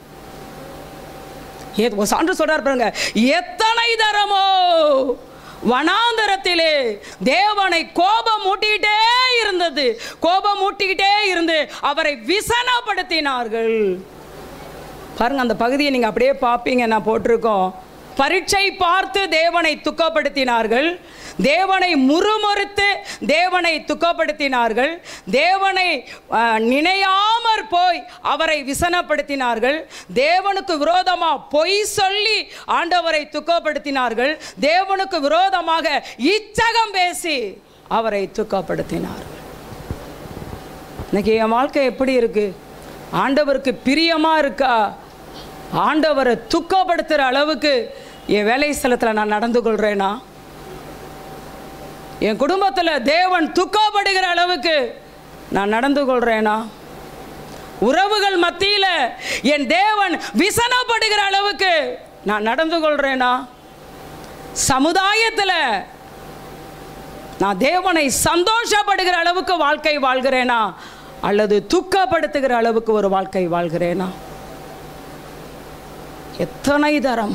ஏ- ஒரு சான்று சொல்றார் பாருங்க எத்தனை தரமோ வனாந்தரத்திலே தேவனை கோபம் மூட்டிக்கிட்டே இருந்தது கோபம் மூட்டிக்கிட்டே இருந்து அவரை விசனப்படுத்தினார்கள் பாருங்க அந்த பகுதியை நீங்க அப்படியே பார்ப்பீங்க நான் போட்டிருக்கோம் பரீட்சை பார்த்து தேவனை துக்கப்படுத்தினார்கள் தேவனை முறுமுறுத்து தேவனை துக்கப்படுத்தினார்கள் தேவனை ஆ, நினையாமற் போய் அவரை விசனப்படுத்தினார்கள் தேவனுக்கு விரோதமா பொய் சொல்லி ஆண்டவரை துக்கப்படுத்தினார்கள் தேவனுக்கு விரோதமாக இச்சகம் பேசி அவரை துக்கப்படுத்தினார்கள் இன்னைக்கு என் வாழ்க்கை எப்படி இருக்கு ஆண்டவருக்கு பிரியமா இருக்கா ஆண்டவரை துக்கப்படுத்துகிற அளவுக்கு என் வேலை ஸ்தலத்தில் நான் நடந்து கொள்கிறேனா என் குடும்பத்தில் தேவன் துக்கப்படுகிற அளவுக்கு நான் நடந்து கொள்கிறேனா உறவுகள் மத்தியில் என் தேவன் விசனப்படுகிற அளவுக்கு நான் நடந்து கொள்கிறேனா சமுதாயத்தில் நான் தேவனை சந்தோஷப்படுகிற அளவுக்கு வாழ்க்கை வாழ்கிறேனா அல்லது துக்கப்படுத்துகிற அளவுக்கு ஒரு வாழ்க்கை வாழ்கிறேனா எத்தனை தரம்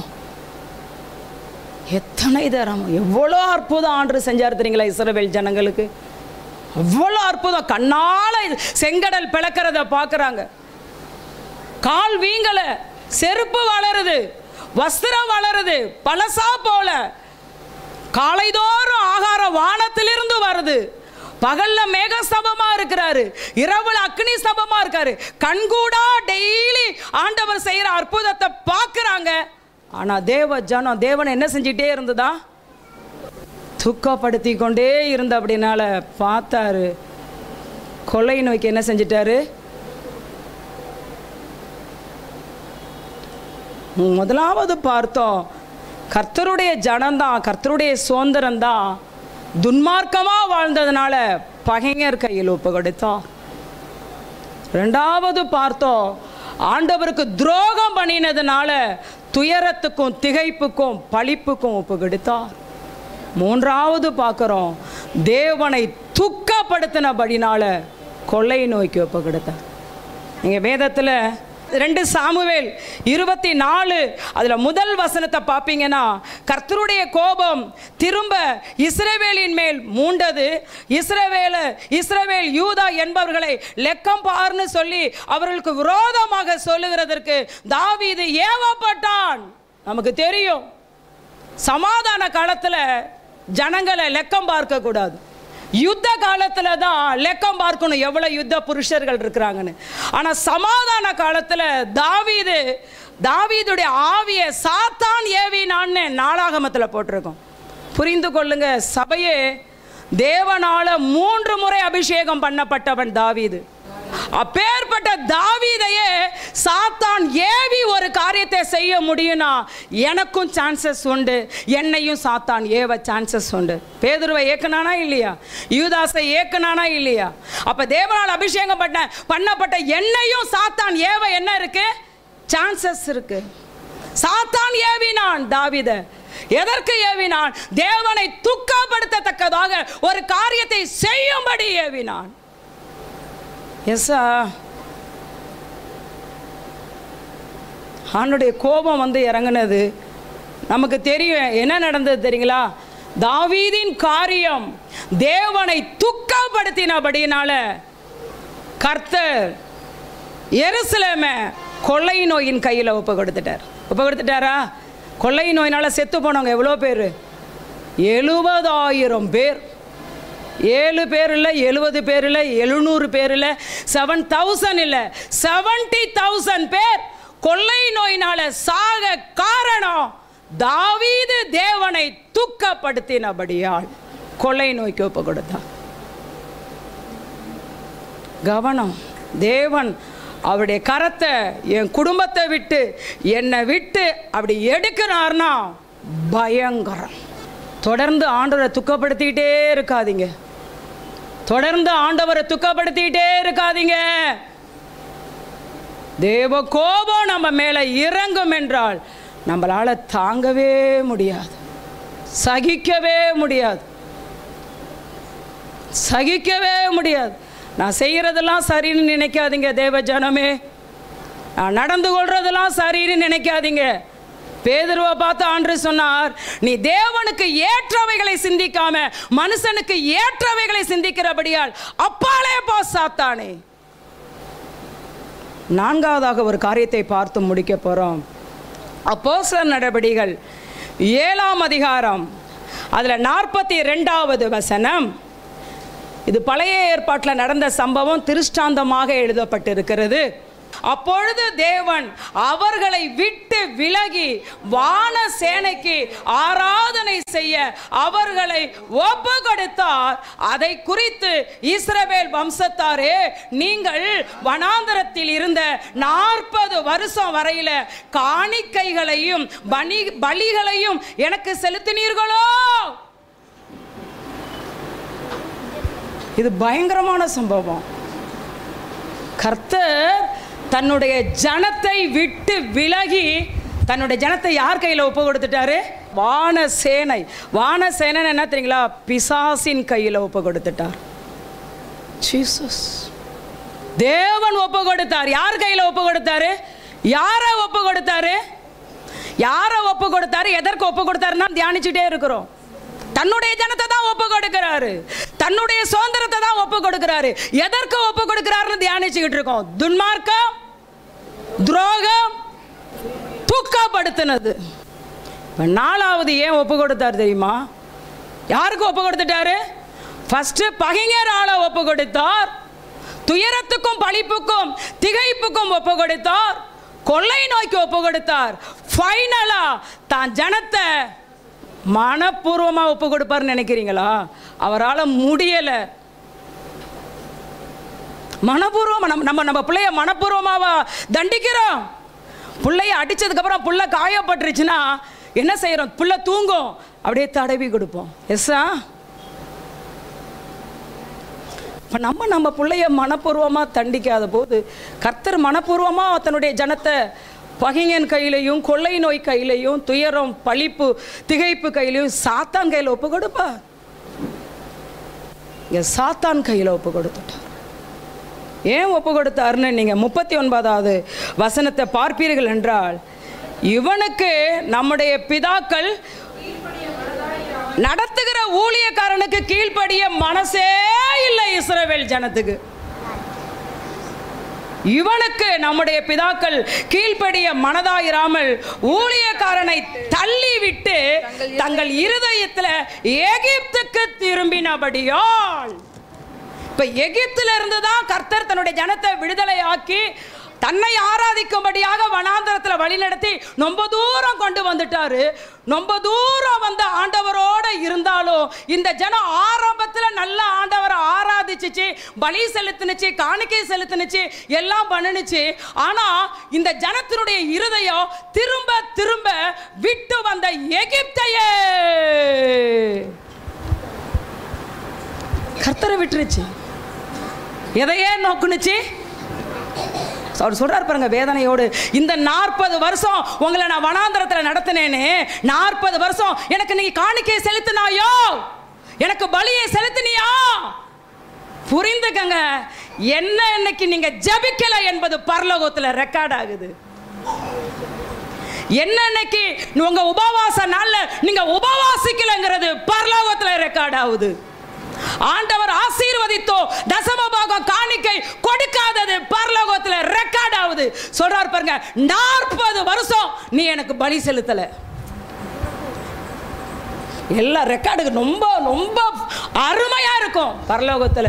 எத்தனை தரம் எவ்வளோ அற்புதம் ஆண்டு செஞ்சார் தெரியுங்களா இஸ்ரவேல் ஜனங்களுக்கு அவ்வளோ அற்புதம் கண்ணால இது செங்கடல் பிளக்கிறத பார்க்குறாங்க கால் வீங்கல செருப்பு வளருது வஸ்திரம் வளருது பழசா போல காலைதோறும் ஆகாரம் வானத்திலிருந்து வருது பகல்ல மேக ஸ்தபமா இருக்கிறாரு இரவுல அக்னி ஸ்தபமா இருக்காரு கண்கூடா டெய்லி ஆண்டவர் செய்யற அற்புதத்தை பார்க்கறாங்க ஆனா தேவ ஜனம் தேவன் என்ன செஞ்சிட்டே இருந்ததா துக்கப்படுத்தி கொண்டே இருந்த அப்படினால பார்த்தாரு கொள்ளை நோய்க்கு என்ன செஞ்சிட்டாரு முதலாவது பார்த்தோம் கர்த்தருடைய ஜனம்தான் கர்த்தருடைய சுதந்திரம் தான் துன்மார்க்கமாக வாழ்ந்ததுனால பகைஞர் கையில் ஒப்பு கொடுத்தோம் ரெண்டாவது பார்த்தோம் ஆண்டவருக்கு துரோகம் பண்ணினதுனால துயரத்துக்கும் திகைப்புக்கும் பழிப்புக்கும் ஒப்பு கொடுத்தார் மூன்றாவது பார்க்குறோம் தேவனை துக்கப்படுத்தினபடினால கொள்ளை நோய்க்கு ஒப்பு கொடுத்தார் நீங்கள் வேதத்தில் ரெண்டு சாமுவேல் இருபத்தி நாலு அதில் முதல் வசனத்தை பார்ப்பீங்கன்னா கர்த்தருடைய கோபம் திரும்ப இஸ்ரவேலின் மேல் மூண்டது இஸ்ரவேல இஸ்ரவேல் யூதா என்பவர்களை லெக்கம் பார்னு சொல்லி அவர்களுக்கு விரோதமாக சொல்லுகிறதற்கு தாவீது ஏவப்பட்டான் நமக்கு தெரியும் சமாதான காலத்தில் ஜனங்களை லெக்கம் பார்க்க கூடாது யுத்த காலத்தில் தான் லெக்கம் பார்க்கணும் எவ்வளோ யுத்த புருஷர்கள் இருக்கிறாங்கன்னு ஆனால் சமாதான காலத்தில் தாவீது தாவீதுடைய ஆவியை சாத்தான் ஏவினான்னு நாளாகமத்தில் போட்டிருக்கோம் புரிந்து கொள்ளுங்க சபையே தேவனால மூன்று முறை அபிஷேகம் பண்ணப்பட்டவன் தாவீது அப்பேற்பட்ட தாவீதையே சாத்தான் ஏவி ஒரு காரியத்தை செய்ய முடியும்னா எனக்கும் சான்சஸ் உண்டு என்னையும் சாத்தான் ஏவ சான்சஸ் உண்டு பேதுருவை ஏக்கனானா இல்லையா யூதாசை ஏக்கனானா இல்லையா அப்ப தேவனால் அபிஷேகம் பண்ண பண்ணப்பட்ட என்னையும் சாத்தான் ஏவ என்ன இருக்கு சான்சஸ் இருக்கு சாத்தான் ஏவினான் தாவீத எதற்கு ஏவினான் தேவனை துக்கப்படுத்தத்தக்கதாக ஒரு காரியத்தை செய்யும்படி ஏவினான் எஸ்ஸா ஆண்டுடைய கோபம் வந்து இறங்குனது நமக்கு தெரியும் என்ன நடந்தது தெரியுங்களா தாவீதின் காரியம் தேவனை துக்கப்படுத்தினபடினால கர்த்தர் எருசலேமை கொள்ளை நோயின் கையில் ஒப்பு கொடுத்துட்டார் ஒப்பு கொடுத்துட்டாரா கொள்ளை நோயினால செத்து போனவங்க எவ்வளோ பேர் எழுபதாயிரம் பேர் ஏழு பேர் இல்லை எழுபது பேர் இல்லை எழுநூறு பேர் இல்லை செவன் தௌசண்ட் இல்லை செவன்டி தௌசண்ட் பேர் கொள்ளை நோயினால சாக காரணம் தாவீது தேவனை துக்கப்படுத்தினபடியால் கொள்ளை நோய்க்கு ஒப்பு கொடுத்தான் கவனம் தேவன் அவருடைய கரத்தை என் குடும்பத்தை விட்டு என்னை விட்டு அப்படி எடுக்கிறார்னா பயங்கரம் தொடர்ந்து ஆண்டவரை துக்கப்படுத்திக்கிட்டே இருக்காதீங்க தொடர்ந்து ஆண்டவரை துக்கப்படுத்திக்கிட்டே இருக்காதீங்க தேவ கோபம் நம்ம மேலே இறங்கும் என்றால் நம்மளால தாங்கவே முடியாது சகிக்கவே முடியாது சகிக்கவே முடியாது நான் செய்கிறதெல்லாம் சரின்னு நினைக்காதீங்க தேவ ஜனமே நான் நடந்து கொள்றதெல்லாம் சரின்னு நினைக்காதீங்க பேதுருவை பார்த்து ஆண்டு சொன்னார் நீ தேவனுக்கு ஏற்றவைகளை சிந்திக்காம மனுஷனுக்கு ஏற்றவைகளை சிந்திக்கிறபடியால் அப்பாலே போ சாத்தானே நான்காவதாக ஒரு காரியத்தை பார்த்து முடிக்க போகிறோம் அப்போஸ்தலர் நடபடிகள் ஏழாம் அதிகாரம் அதில் நாற்பத்தி ரெண்டாவது வசனம் இது பழைய ஏற்பாட்டில் நடந்த சம்பவம் திருஷ்டாந்தமாக எழுதப்பட்டிருக்கிறது அப்பொழுது தேவன் அவர்களை விட்டு விலகி வான சேனைக்கு ஆராதனை செய்ய அவர்களை ஒப்பு கொடுத்தார் அதை குறித்து இஸ்ரவேல் வம்சத்தாரே நீங்கள் வனாந்தரத்தில் இருந்த நாற்பது வருஷம் வரையில காணிக்கைகளையும் பணி பலிகளையும் எனக்கு செலுத்தினீர்களோ இது பயங்கரமான சம்பவம் கர்த்தர் தன்னுடைய ஜனத்தை விட்டு விலகி தன்னுடைய ஜனத்தை யார் கையில் ஒப்பு கொடுத்துட்டாரு வான சேனை வான சேனை என்ன தெரியுங்களா பிசாசின் கையில் ஒப்பு கொடுத்துட்டார் ஜீசஸ் தேவன் ஒப்பு கொடுத்தார் யார் கையில் ஒப்பு கொடுத்தாரு யாரை ஒப்பு கொடுத்தாரு யாரை ஒப்பு கொடுத்தாரு எதற்கு ஒப்பு கொடுத்தாருன்னா தியானிச்சுட்டே இருக்கிறோம் தன்னுடைய ஜனத்தை தான் ஒப்பு கொடுக்கிறாரு தன்னுடைய சுதந்திரத்தை தான் ஒப்பு கொடுக்கிறாரு எதற்கு ஒப்பு கொடுக்கிறாருன்னு தியானிச்சுக்கிட்டு இருக்கோம் துன்மார்க்கம் துரோகம் துக்கப்படுத்தினது இப்ப நாலாவது ஏன் ஒப்பு கொடுத்தார் தெரியுமா யாருக்கு ஒப்பு கொடுத்துட்டாரு ஃபர்ஸ்ட் பகைஞர் ஆளை ஒப்பு கொடுத்தார் துயரத்துக்கும் பழிப்புக்கும் திகைப்புக்கும் ஒப்பு கொடுத்தார் கொள்ளை நோய்க்கு ஒப்பு கொடுத்தார் ஃபைனலா தான் ஜனத்தை மனப்பூர்வமாக ஒப்பு கொடுப்பார்னு நினைக்கிறீங்களா அவரால் முடியலை மனப்பூர்வமாக நம்ம நம்ம நம்ம பிள்ளைய மனப்பூர்வமாவா தண்டிக்கிறோம் பிள்ளைய அடிச்சதுக்கப்புறம் புள்ள காயப்பட்டுருச்சுன்னா என்ன செய்கிறோம் புள்ள தூங்கும் அப்படியே தடவி கொடுப்போம் எஸ்ஸா இப்போ நம்ம நம்ம பிள்ளைய மனப்பூர்வமாக தண்டிக்காத போது கர்த்தர் மனப்பூர்வமாக தன்னுடைய ஜனத்தை பகைஞன் கையிலையும் கொள்ளை நோய் கையிலையும் துயரம் பழிப்பு திகைப்பு கையிலையும் சாத்தான் கையில் ஒப்பு கொடுப்பா இங்கே சாத்தான் கையில் ஒப்பு கொடுத்துட்டார் ஏன் ஒப்பு கொடுத்தாருன்னு நீங்கள் முப்பத்தி ஒன்பதாவது வசனத்தை பார்ப்பீர்கள் என்றால் இவனுக்கு நம்முடைய பிதாக்கள் நடத்துகிற ஊழியக்காரனுக்கு கீழ்ப்படிய மனசே இல்லை இஸ்ரவேல் ஜனத்துக்கு இவனுக்கு நம்முடைய பிதாக்கள் கீழ்ப்படிய மனதாயிராமல் ஊழியக்காரனை தள்ளி விட்டு தங்கள் இருதயத்தில் எகிப்துக்கு திரும்பினபடியால் இப்ப எகிப்துல இருந்து தான் கர்த்தர் தன்னுடைய ஜனத்தை விடுதலை ஆக்கி தன்னை ஆராதிக்கும்படியாக வனாந்தரத்தில் வழிநடத்தி ரொம்ப தூரம் கொண்டு வந்துட்டாரு ரொம்ப தூரம் வந்த ஆண்டவரோட இருந்தாலும் இந்த ஜனம் ஆரம்பத்தில் நல்ல ஆண்டவரை ஆராதிச்சுச்சு பலி செலுத்துனுச்சு காணிக்கை செலுத்துனுச்சு எல்லாம் பண்ணுனுச்சு ஆனா இந்த ஜனத்தினுடைய இருதயம் திரும்ப திரும்ப விட்டு வந்த எகிப்தையே கர்த்தரை விட்டுருச்சு எதையே நோக்குனுச்சு அவர் சொல்றாரு பாருங்க வேதனையோடு இந்த நாற்பது வருஷம் உங்களை நான் வனாந்தரத்தில் நடத்தினேன்னு நாற்பது வருஷம் எனக்கு நீ காணிக்கை செலுத்தினாயோ எனக்கு பலியை செலுத்தினியா புரிந்துக்கங்க என்ன இன்னைக்கு நீங்க ஜபிக்கல என்பது பரலோகத்தில் ரெக்கார்ட் ஆகுது என்ன இன்னைக்கு உங்க உபவாச நாள்ல நீங்க உபவாசிக்கலங்கிறது பரலோகத்தில் ரெக்கார்ட் ஆகுது ஆண்டவர் ஆசீர்வதித்தோ தசமபாகம் காணிக்கை கொடுக்காதது பரலோகத்தில் ரெக்கார்ட் ஆகுது சொல்றார் பாருங்க நாற்பது வருஷம் நீ எனக்கு பலி செலுத்தல எல்லா ரெக்கார்டுக்கு ரொம்ப ரொம்ப அருமையா இருக்கும் பரலோகத்தில்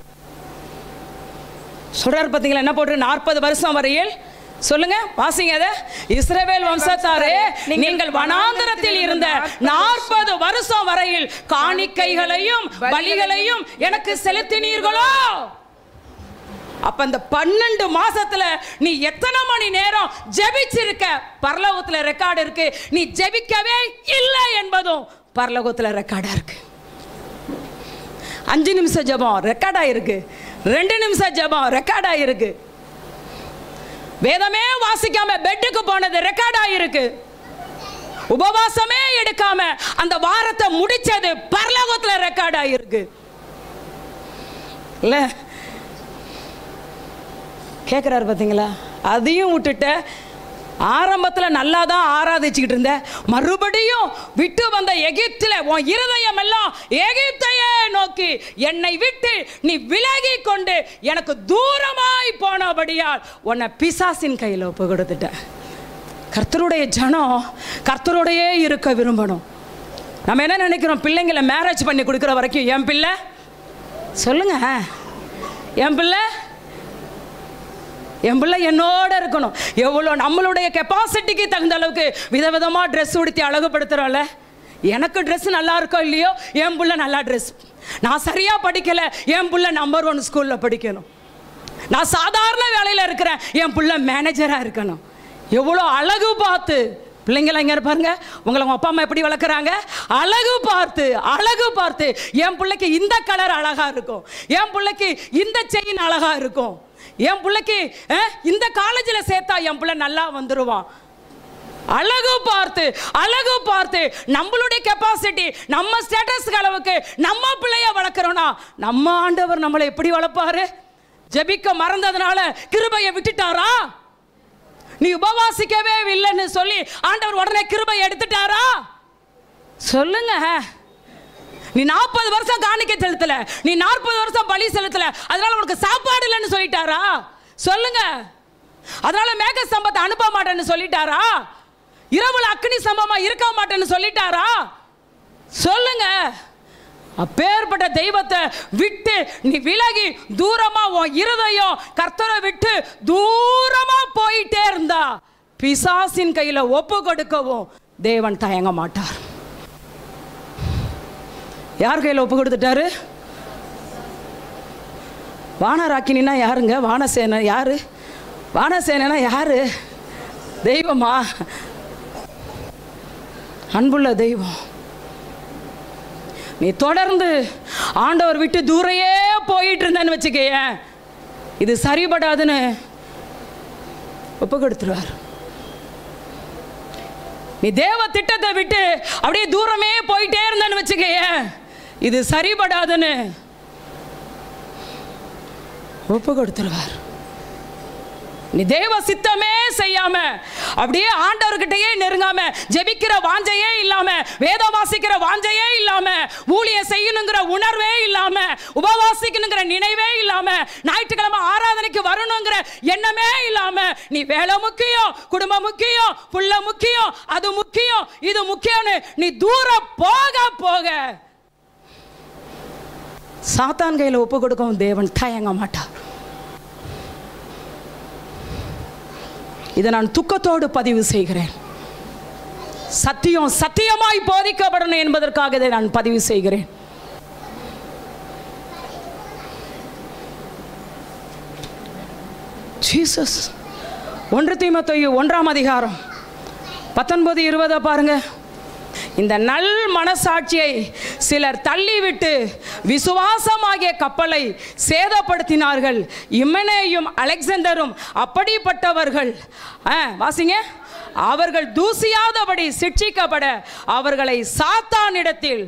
சொல்றாரு பார்த்தீங்களா என்ன போட்டு நாற்பது வருஷம் வரையில் சொல்லுங்க வாசிங்க அதை இஸ்ரவேல் வம்சத்தாரே நீங்கள் வனாந்தரத்தில் இருந்த நாற்பது வருஷம் வரையில் காணிக்கைகளையும் பலிகளையும் எனக்கு செலுத்தினீர்களோ அப்ப இந்த பன்னெண்டு மாசத்துல நீ எத்தனை மணி நேரம் ஜெபிச்சிருக்க பரலோகத்துல ரெக்கார்டு இருக்கு நீ ஜெபிக்கவே இல்லை என்பதும் பரலோகத்துல ரெக்கார்டா இருக்கு அஞ்சு நிமிஷம் ஜெபம் ரெக்கார்டா இருக்கு ரெண்டு நிமிஷம் ஜெபம் ரெக்கார்டா இருக்கு வேதமே வாசிக்காம பெட்டுக்கு போனது ரெக்கார்ட் ஆயிருக்கு உபவாசமே எடுக்காம அந்த வாரத்தை முடிச்சது பரலோகத்துல ரெக்கார்ட் ஆயிருக்கு இல்ல கேட்குறாரு பார்த்தீங்களா அதையும் விட்டுட்ட ஆரம்பத்தில் நல்லா தான் ஆராதிச்சுக்கிட்டு இருந்த மறுபடியும் விட்டு வந்த எகிப்தில் உன் இருதயம் எல்லாம் எகிப்தையே நோக்கி என்னை விட்டு நீ விலகி கொண்டு எனக்கு தூரமாய் போனபடியால் உன்னை பிசாசின் கையில் ஒப்பு கொடுத்துட்ட கர்த்தருடைய ஜனம் கர்த்தரோடையே இருக்க விரும்பணும் நம்ம என்ன நினைக்கிறோம் பிள்ளைங்களை மேரேஜ் பண்ணி கொடுக்குற வரைக்கும் என் பிள்ளை சொல்லுங்க என் பிள்ளை என் பிள்ளை என்னோட இருக்கணும் எவ்வளோ நம்மளுடைய கெப்பாசிட்டிக்கு தகுந்த அளவுக்கு விதவிதமாக ட்ரெஸ் உடுத்தி அழகுபடுத்துகிறோம்ல எனக்கு ட்ரெஸ் நல்லா இருக்கோ இல்லையோ என் பிள்ளை நல்லா ட்ரெஸ் நான் சரியாக படிக்கலை என் பிள்ளை நம்பர் ஒன் ஸ்கூலில் படிக்கணும் நான் சாதாரண வேலையில் இருக்கிறேன் என் பிள்ளை மேனேஜராக இருக்கணும் எவ்வளோ அழகு பார்த்து பிள்ளைங்கள இங்கே பாருங்க உங்களை உங்கள் அப்பா அம்மா எப்படி வளர்க்குறாங்க அழகு பார்த்து அழகு பார்த்து என் பிள்ளைக்கு இந்த கலர் அழகாக இருக்கும் என் பிள்ளைக்கு இந்த செயின் அழகாக இருக்கும் என் பிள்ளைக்கு அஹ், இந்த காலேஜில் சேர்த்தா என் பிள்ளை நல்லா வந்துடுவான் அழகு பார்த்து அழகு பார்த்து நம்மளுடைய கெப்பாசிட்டி நம்ம ஸ்டேட்டஸ்க்கு அளவுக்கு நம்ம பிள்ளைய வளர்க்குறோம்னா நம்ம ஆண்டவர் நம்மளை எப்படி வளர்ப்பாரு ஜெபிக்க மறந்ததுனால கிருபையை விட்டுட்டாரா நீ உபவாசிக்கவே இல்லைன்னு சொல்லி ஆண்டவர் உடனே கிருபையை எடுத்துட்டாரா சொல்லுங்க நீ நாற்பது வருஷம் காணிக்கை செலுத்தல நீ நாற்பது வருஷம் பலி செலுத்தல அதனால உனக்கு சாப்பாடு இல்லைன்னு சொல்லிட்டாரா சொல்லுங்க அதனால மேக சம்பத்தை அனுப்ப மாட்டேன்னு சொல்லிட்டாரா இரவுல அக்னி சம்பமா இருக்க மாட்டேன்னு சொல்லிட்டாரா சொல்லுங்க அப்பேற்பட்ட தெய்வத்தை விட்டு நீ விலகி தூரமா உன் இருதயம் கர்த்தரை விட்டு தூரமா போயிட்டே இருந்தா பிசாசின் கையில ஒப்பு கொடுக்கவும் தேவன் தயங்க மாட்டார் யார் கையில் ஒப்பு கொடுத்துட்டாரு வானராக்கினா யாருங்க வானசேனை யாரு வானசேனா யாரு தெய்வமா அன்புள்ள தெய்வம் நீ தொடர்ந்து ஆண்டவர் விட்டு தூரையே போயிட்டு இருந்தேன்னு வச்சுக்கேன் இது சரிபடாதுன்னு ஒப்பு கொடுத்துருவார் நீ தேவ திட்டத்தை விட்டு அப்படியே தூரமே போயிட்டே இருந்தேன்னு வச்சுக்கேன் இது சரிபடாதுன்னு ஒப்பு கொடுத்துருவார் நீ தேவ சித்தமே செய்யாம அப்படியே ஆண்டவர்கிட்டயே நெருங்காம ஜெபிக்கிற வாஞ்சையே இல்லாம வேதம் வாசிக்கிற வாஞ்சையே இல்லாம ஊழிய செய்யணுங்கிற உணர்வே இல்லாம உபவாசிக்கணுங்கிற நினைவே இல்லாம ஞாயிற்றுக்கிழமை ஆராதனைக்கு வரணுங்கிற எண்ணமே இல்லாம நீ வேலை முக்கியம் குடும்பம் முக்கியம் புள்ள முக்கியம் அது முக்கியம் இது முக்கியம்னு நீ தூரம் போக போக சாத்தான் கையில் ஒப்பு கொடுக்கவும் தேவன் தயங்க மாட்டார் இதை நான் துக்கத்தோடு பதிவு செய்கிறேன் சத்தியம் சத்தியமாய் போதிக்கப்படணும் என்பதற்காக இதை நான் பதிவு செய்கிறேன் ஜீசஸ் ஒன்று தீமத்தையு ஒன்றாம் அதிகாரம் பத்தொன்பது இருபதை பாருங்க இந்த நல் மனசாட்சியை சிலர் தள்ளிவிட்டு விசுவாசமாகிய கப்பலை சேதப்படுத்தினார்கள் இம்மனேயும் அலெக்சாண்டரும் அப்படிப்பட்டவர்கள் ஆ, வாசிங்க அவர்கள் தூசியாதபடி சிட்சிக்கப்பட அவர்களை சாத்தானிடத்தில்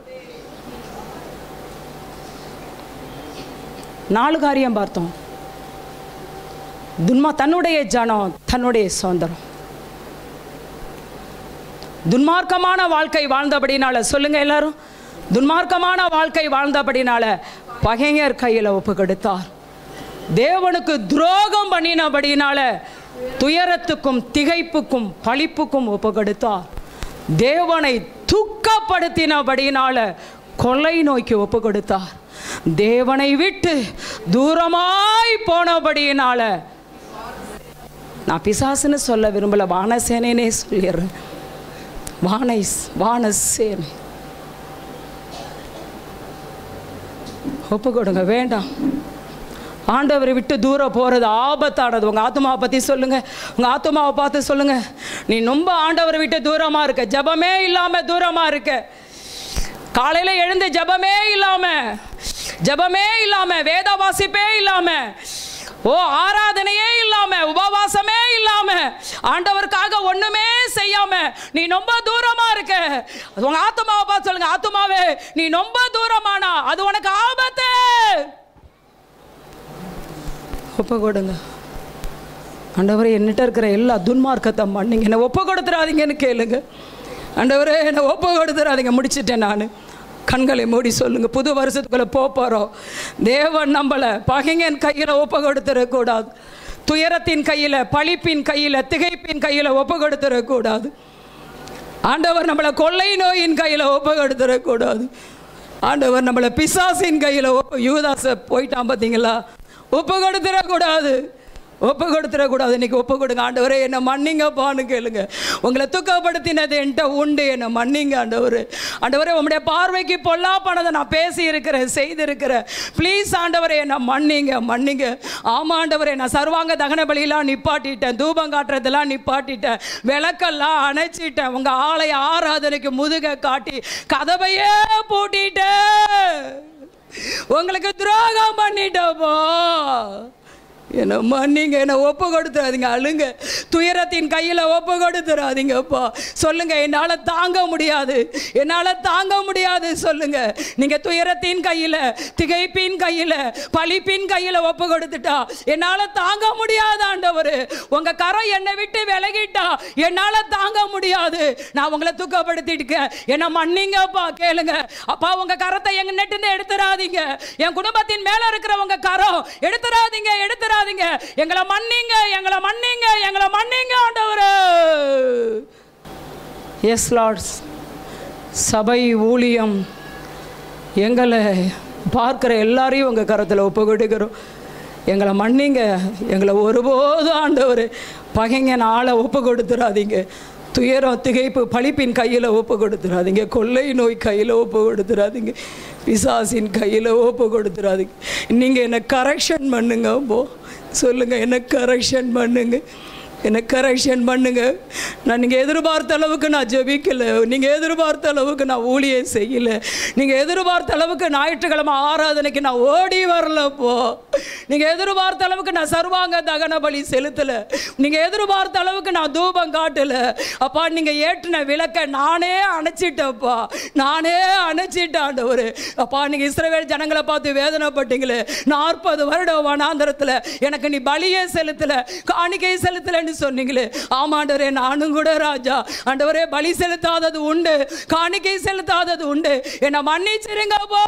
நாலு காரியம் பார்த்தோம் துன்மா தன்னுடைய ஜனம் தன்னுடைய சுதந்திரம் துன்மார்க்கமான வாழ்க்கை வாழ்ந்தபடினால சொல்லுங்க எல்லாரும் துன்மார்க்கமான வாழ்க்கை வாழ்ந்தபடினால பகைஞர் கையில் ஒப்பு கொடுத்தார் தேவனுக்கு துரோகம் பண்ணினபடினால துயரத்துக்கும் திகைப்புக்கும் பழிப்புக்கும் ஒப்பு கொடுத்தார் தேவனை துக்கப்படுத்தினபடினால கொலை நோய்க்கு ஒப்பு கொடுத்தார் தேவனை விட்டு தூரமாய் போனபடியினால நான் பிசாசுன்னு சொல்ல விரும்பல வானசேனே சொல்லிடுறேன் வானை வானசேனை ஒப்பு கொடுங்க வேண்டாம் ஆண்டவரை விட்டு தூரம் போகிறது ஆபத்தானது உங்கள் ஆத்மாவை பற்றி சொல்லுங்கள் உங்கள் ஆத்மாவை பார்த்து சொல்லுங்கள் நீ ரொம்ப ஆண்டவரை விட்டு தூரமாக இருக்க ஜபமே இல்லாமல் தூரமாக இருக்க காலையில் எழுந்து ஜபமே இல்லாமல் ஜபமே இல்லாமல் வேத வாசிப்பே இல்லாமல் ஓ ஆராதனையே இல்லாம உபவாசமே இல்லாம ஆண்டவருக்காக ஒண்ணுமே செய்யாம நீ ரொம்ப தூரமா இருக்க அது உங்க ஆத்மாவை பார்த்து சொல்லுங்க ஆத்மாவே நீ ரொம்ப தூரமானா அது உனக்கு ஆபத்து ஒப்பு கொடுங்க ஆண்டவரே என்னிட்ட இருக்கிற எல்லா துன்மார்க்கத்தை மன்னிங்க என்னை ஒப்பு கொடுத்துறாதீங்கன்னு கேளுங்க ஆண்டவரே என்னை ஒப்பு கொடுத்துறாதீங்க முடிச்சிட்டேன் நான் கண்களை மூடி சொல்லுங்க புது வருஷத்துக்குள்ள போக போகிறோம் தேவன் நம்மளை பகைஞன் கையில் ஒப்பு கொடுத்துடக்கூடாது துயரத்தின் கையில் பழிப்பின் கையில் திகைப்பின் கையில் ஒப்பு கொடுத்துடக்கூடாது ஆண்டவர் நம்மளை கொள்ளை நோயின் கையில் ஒப்பு கொடுத்துடக்கூடாது ஆண்டவர் நம்மளை பிசாசின் கையில் ஒப்பு யூதாச போயிட்டான் பார்த்தீங்களா ஒப்பு கொடுத்துடக்கூடாது ஒப்பு கொடுத்துடக்கூடாது இன்னைக்கு ஒப்பு கொடுங்க ஆண்டவரே என்னை மன்னிங்கப்பான்னு கேளுங்க உங்களை துக்கப்படுத்தினது என்கிட்ட உண்டு என்னை மன்னிங்க ஆண்டவர் ஆண்டவரே உங்களுடைய பார்வைக்கு பொல்லாப்பானதை நான் பேசி இருக்கிறேன் செய்திருக்கிறேன் ப்ளீஸ் ஆண்டவரே என்னை மன்னிங்க மன்னிங்க ஆமா ஆண்டவரே நான் சர்வாங்க தகன பலியெல்லாம் நிப்பாட்டிட்டேன் தூபம் காட்டுறதெல்லாம் நிப்பாட்டிட்டேன் விளக்கெல்லாம் அணைச்சிட்டேன் உங்க ஆலய ஆராதனைக்கு முதுக காட்டி கதவையே பூட்டிட்டேன் உங்களுக்கு துரோகம் பண்ணிட்டப்போ என்ன மன்னிங்க என்ன ஒப்பு கொடுத்துறாதீங்க அழுங்க துயரத்தின் கையில் ஒப்பு கொடுத்துறாதீங்கப்பா சொல்லுங்க என்னால் தாங்க முடியாது என்னால் தாங்க முடியாது சொல்லுங்க நீங்க துயரத்தின் கையில் திகைப்பின் கையில் பழிப்பின் கையில் ஒப்பு கொடுத்துட்டா என்னால் தாங்க முடியாது ஆண்டவர் உங்க கரம் என்னை விட்டு விலகிட்டா என்னால் தாங்க முடியாது நான் உங்களை தூக்கப்படுத்திட்டுக்கேன் என்ன மன்னிங்கப்பா கேளுங்க அப்பா உங்க கரத்தை எங்க நெட்டு எடுத்துறாதீங்க என் குடும்பத்தின் மேல இருக்கிற உங்க கரம் எடுத்துறாதீங்க எடுத்துறாதீங்க எங்களை மன்னிங்க எங்களை மன்னிங்க எங்களை மன்னிங்க ஆண்டவரே எஸ் லார்ட்ஸ் சபை ஊழியம் எங்களை பார்க்குற எல்லாரையும் உங்கள் கரத்தில் ஒப்பு கொடுக்கிறோம் எங்களை மன்னிங்க எங்களை ஒருபோதும் ஆண்டவர் பகைங்க ஆளை ஒப்பு கொடுத்துறாதீங்க துயரம் திகைப்பு பழிப்பின் கையில் ஒப்பு கொடுத்துறாதீங்க கொள்ளை நோய் கையில் ஒப்பு கொடுத்துறாதீங்க பிசாசின் கையில் ஒப்பு கொடுத்துறாதீங்க நீங்கள் என்னை கரெக்ஷன் பண்ணுங்க போ சொல்லுங்கள் என்ன கரெக்ஷன் பண்ணுங்க என்னை கரெக்ஷன் பண்ணுங்க நான் நீங்கள் எதிர்பார்த்த அளவுக்கு நான் ஜெபிக்கல நீங்கள் எதிர்பார்த்த அளவுக்கு நான் ஊழியம் செய்யல நீங்கள் எதிர்பார்த்த அளவுக்கு ஞாயிற்றுக்கிழமை ஆராதனைக்கு நான் ஓடி வரலப்போ நீங்கள் எதிர்பார்த்த அளவுக்கு நான் சர்வாங்க தகன பலி செலுத்தலை நீங்கள் எதிர்பார்த்த அளவுக்கு நான் தூபம் காட்டல அப்பா நீங்கள் ஏற்றின விளக்க நானே அணைச்சிட்டேன்ப்பா நானே அணைச்சிட்டேன் ஆண்டவர் அப்பா நீங்கள் இஸ்ரவேல் ஜனங்களை பார்த்து வேதனைப்பட்டீங்களே நாற்பது வருடம் வனாந்தரத்தில் எனக்கு நீ பலியே செலுத்தலை காணிக்கை செலுத்தலைன்னு சொன்னீங்களே ஆமாண்டவரே நானும் கூட ராஜா ஆண்டவரே பலி செலுத்தாதது உண்டு காணிக்கை செலுத்தாதது உண்டு என்னை மன்னிச்சிருங்கப்பா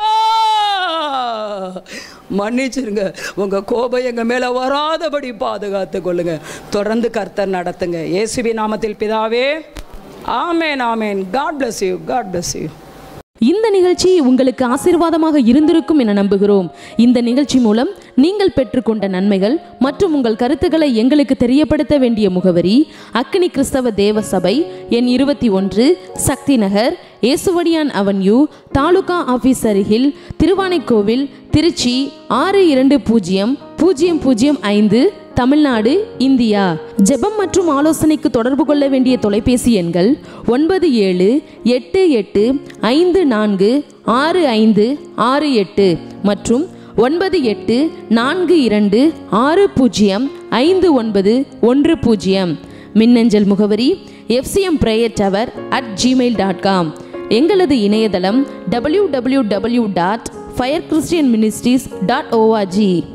மன்னிச்சிருங்க உங்க கோபம் எங்க மேல வராதபடி பாதுகாத்து கொள்ளுங்க தொடர்ந்து கர்த்தர் நடத்துங்க இயேசுவி நாமத்தில் பிதாவே amen amen God bless you God bless you இந்த நிகழ்ச்சி உங்களுக்கு ஆசீர்வாதமாக இருந்திருக்கும் என நம்புகிறோம் இந்த நிகழ்ச்சி மூலம் நீங்கள் பெற்றுக்கொண்ட நன்மைகள் மற்றும் உங்கள் கருத்துக்களை எங்களுக்கு தெரியப்படுத்த வேண்டிய முகவரி அக்கினி கிறிஸ்தவ தேவ சபை எண் இருபத்தி ஒன்று சக்தி நகர் ஏசுவடியான் அவென்யூ தாலுகா ஆஃபீஸ் அருகில் திருவானைக்கோவில் திருச்சி ஆறு இரண்டு பூஜ்ஜியம் பூஜ்ஜியம் பூஜ்ஜியம் ஐந்து தமிழ்நாடு இந்தியா ஜெபம் மற்றும் ஆலோசனைக்கு தொடர்பு கொள்ள வேண்டிய தொலைபேசி எண்கள் ஒன்பது ஏழு எட்டு எட்டு ஐந்து நான்கு ஆறு ஐந்து ஆறு எட்டு மற்றும் ஒன்பது எட்டு நான்கு இரண்டு ஆறு பூஜ்ஜியம் ஐந்து ஒன்பது ஒன்று பூஜ்ஜியம் மின்னஞ்சல் முகவரி FCM prayer tower at Gmail dot com எங்களது இணையதளம் W W W dot fire Christian ministries dot O R G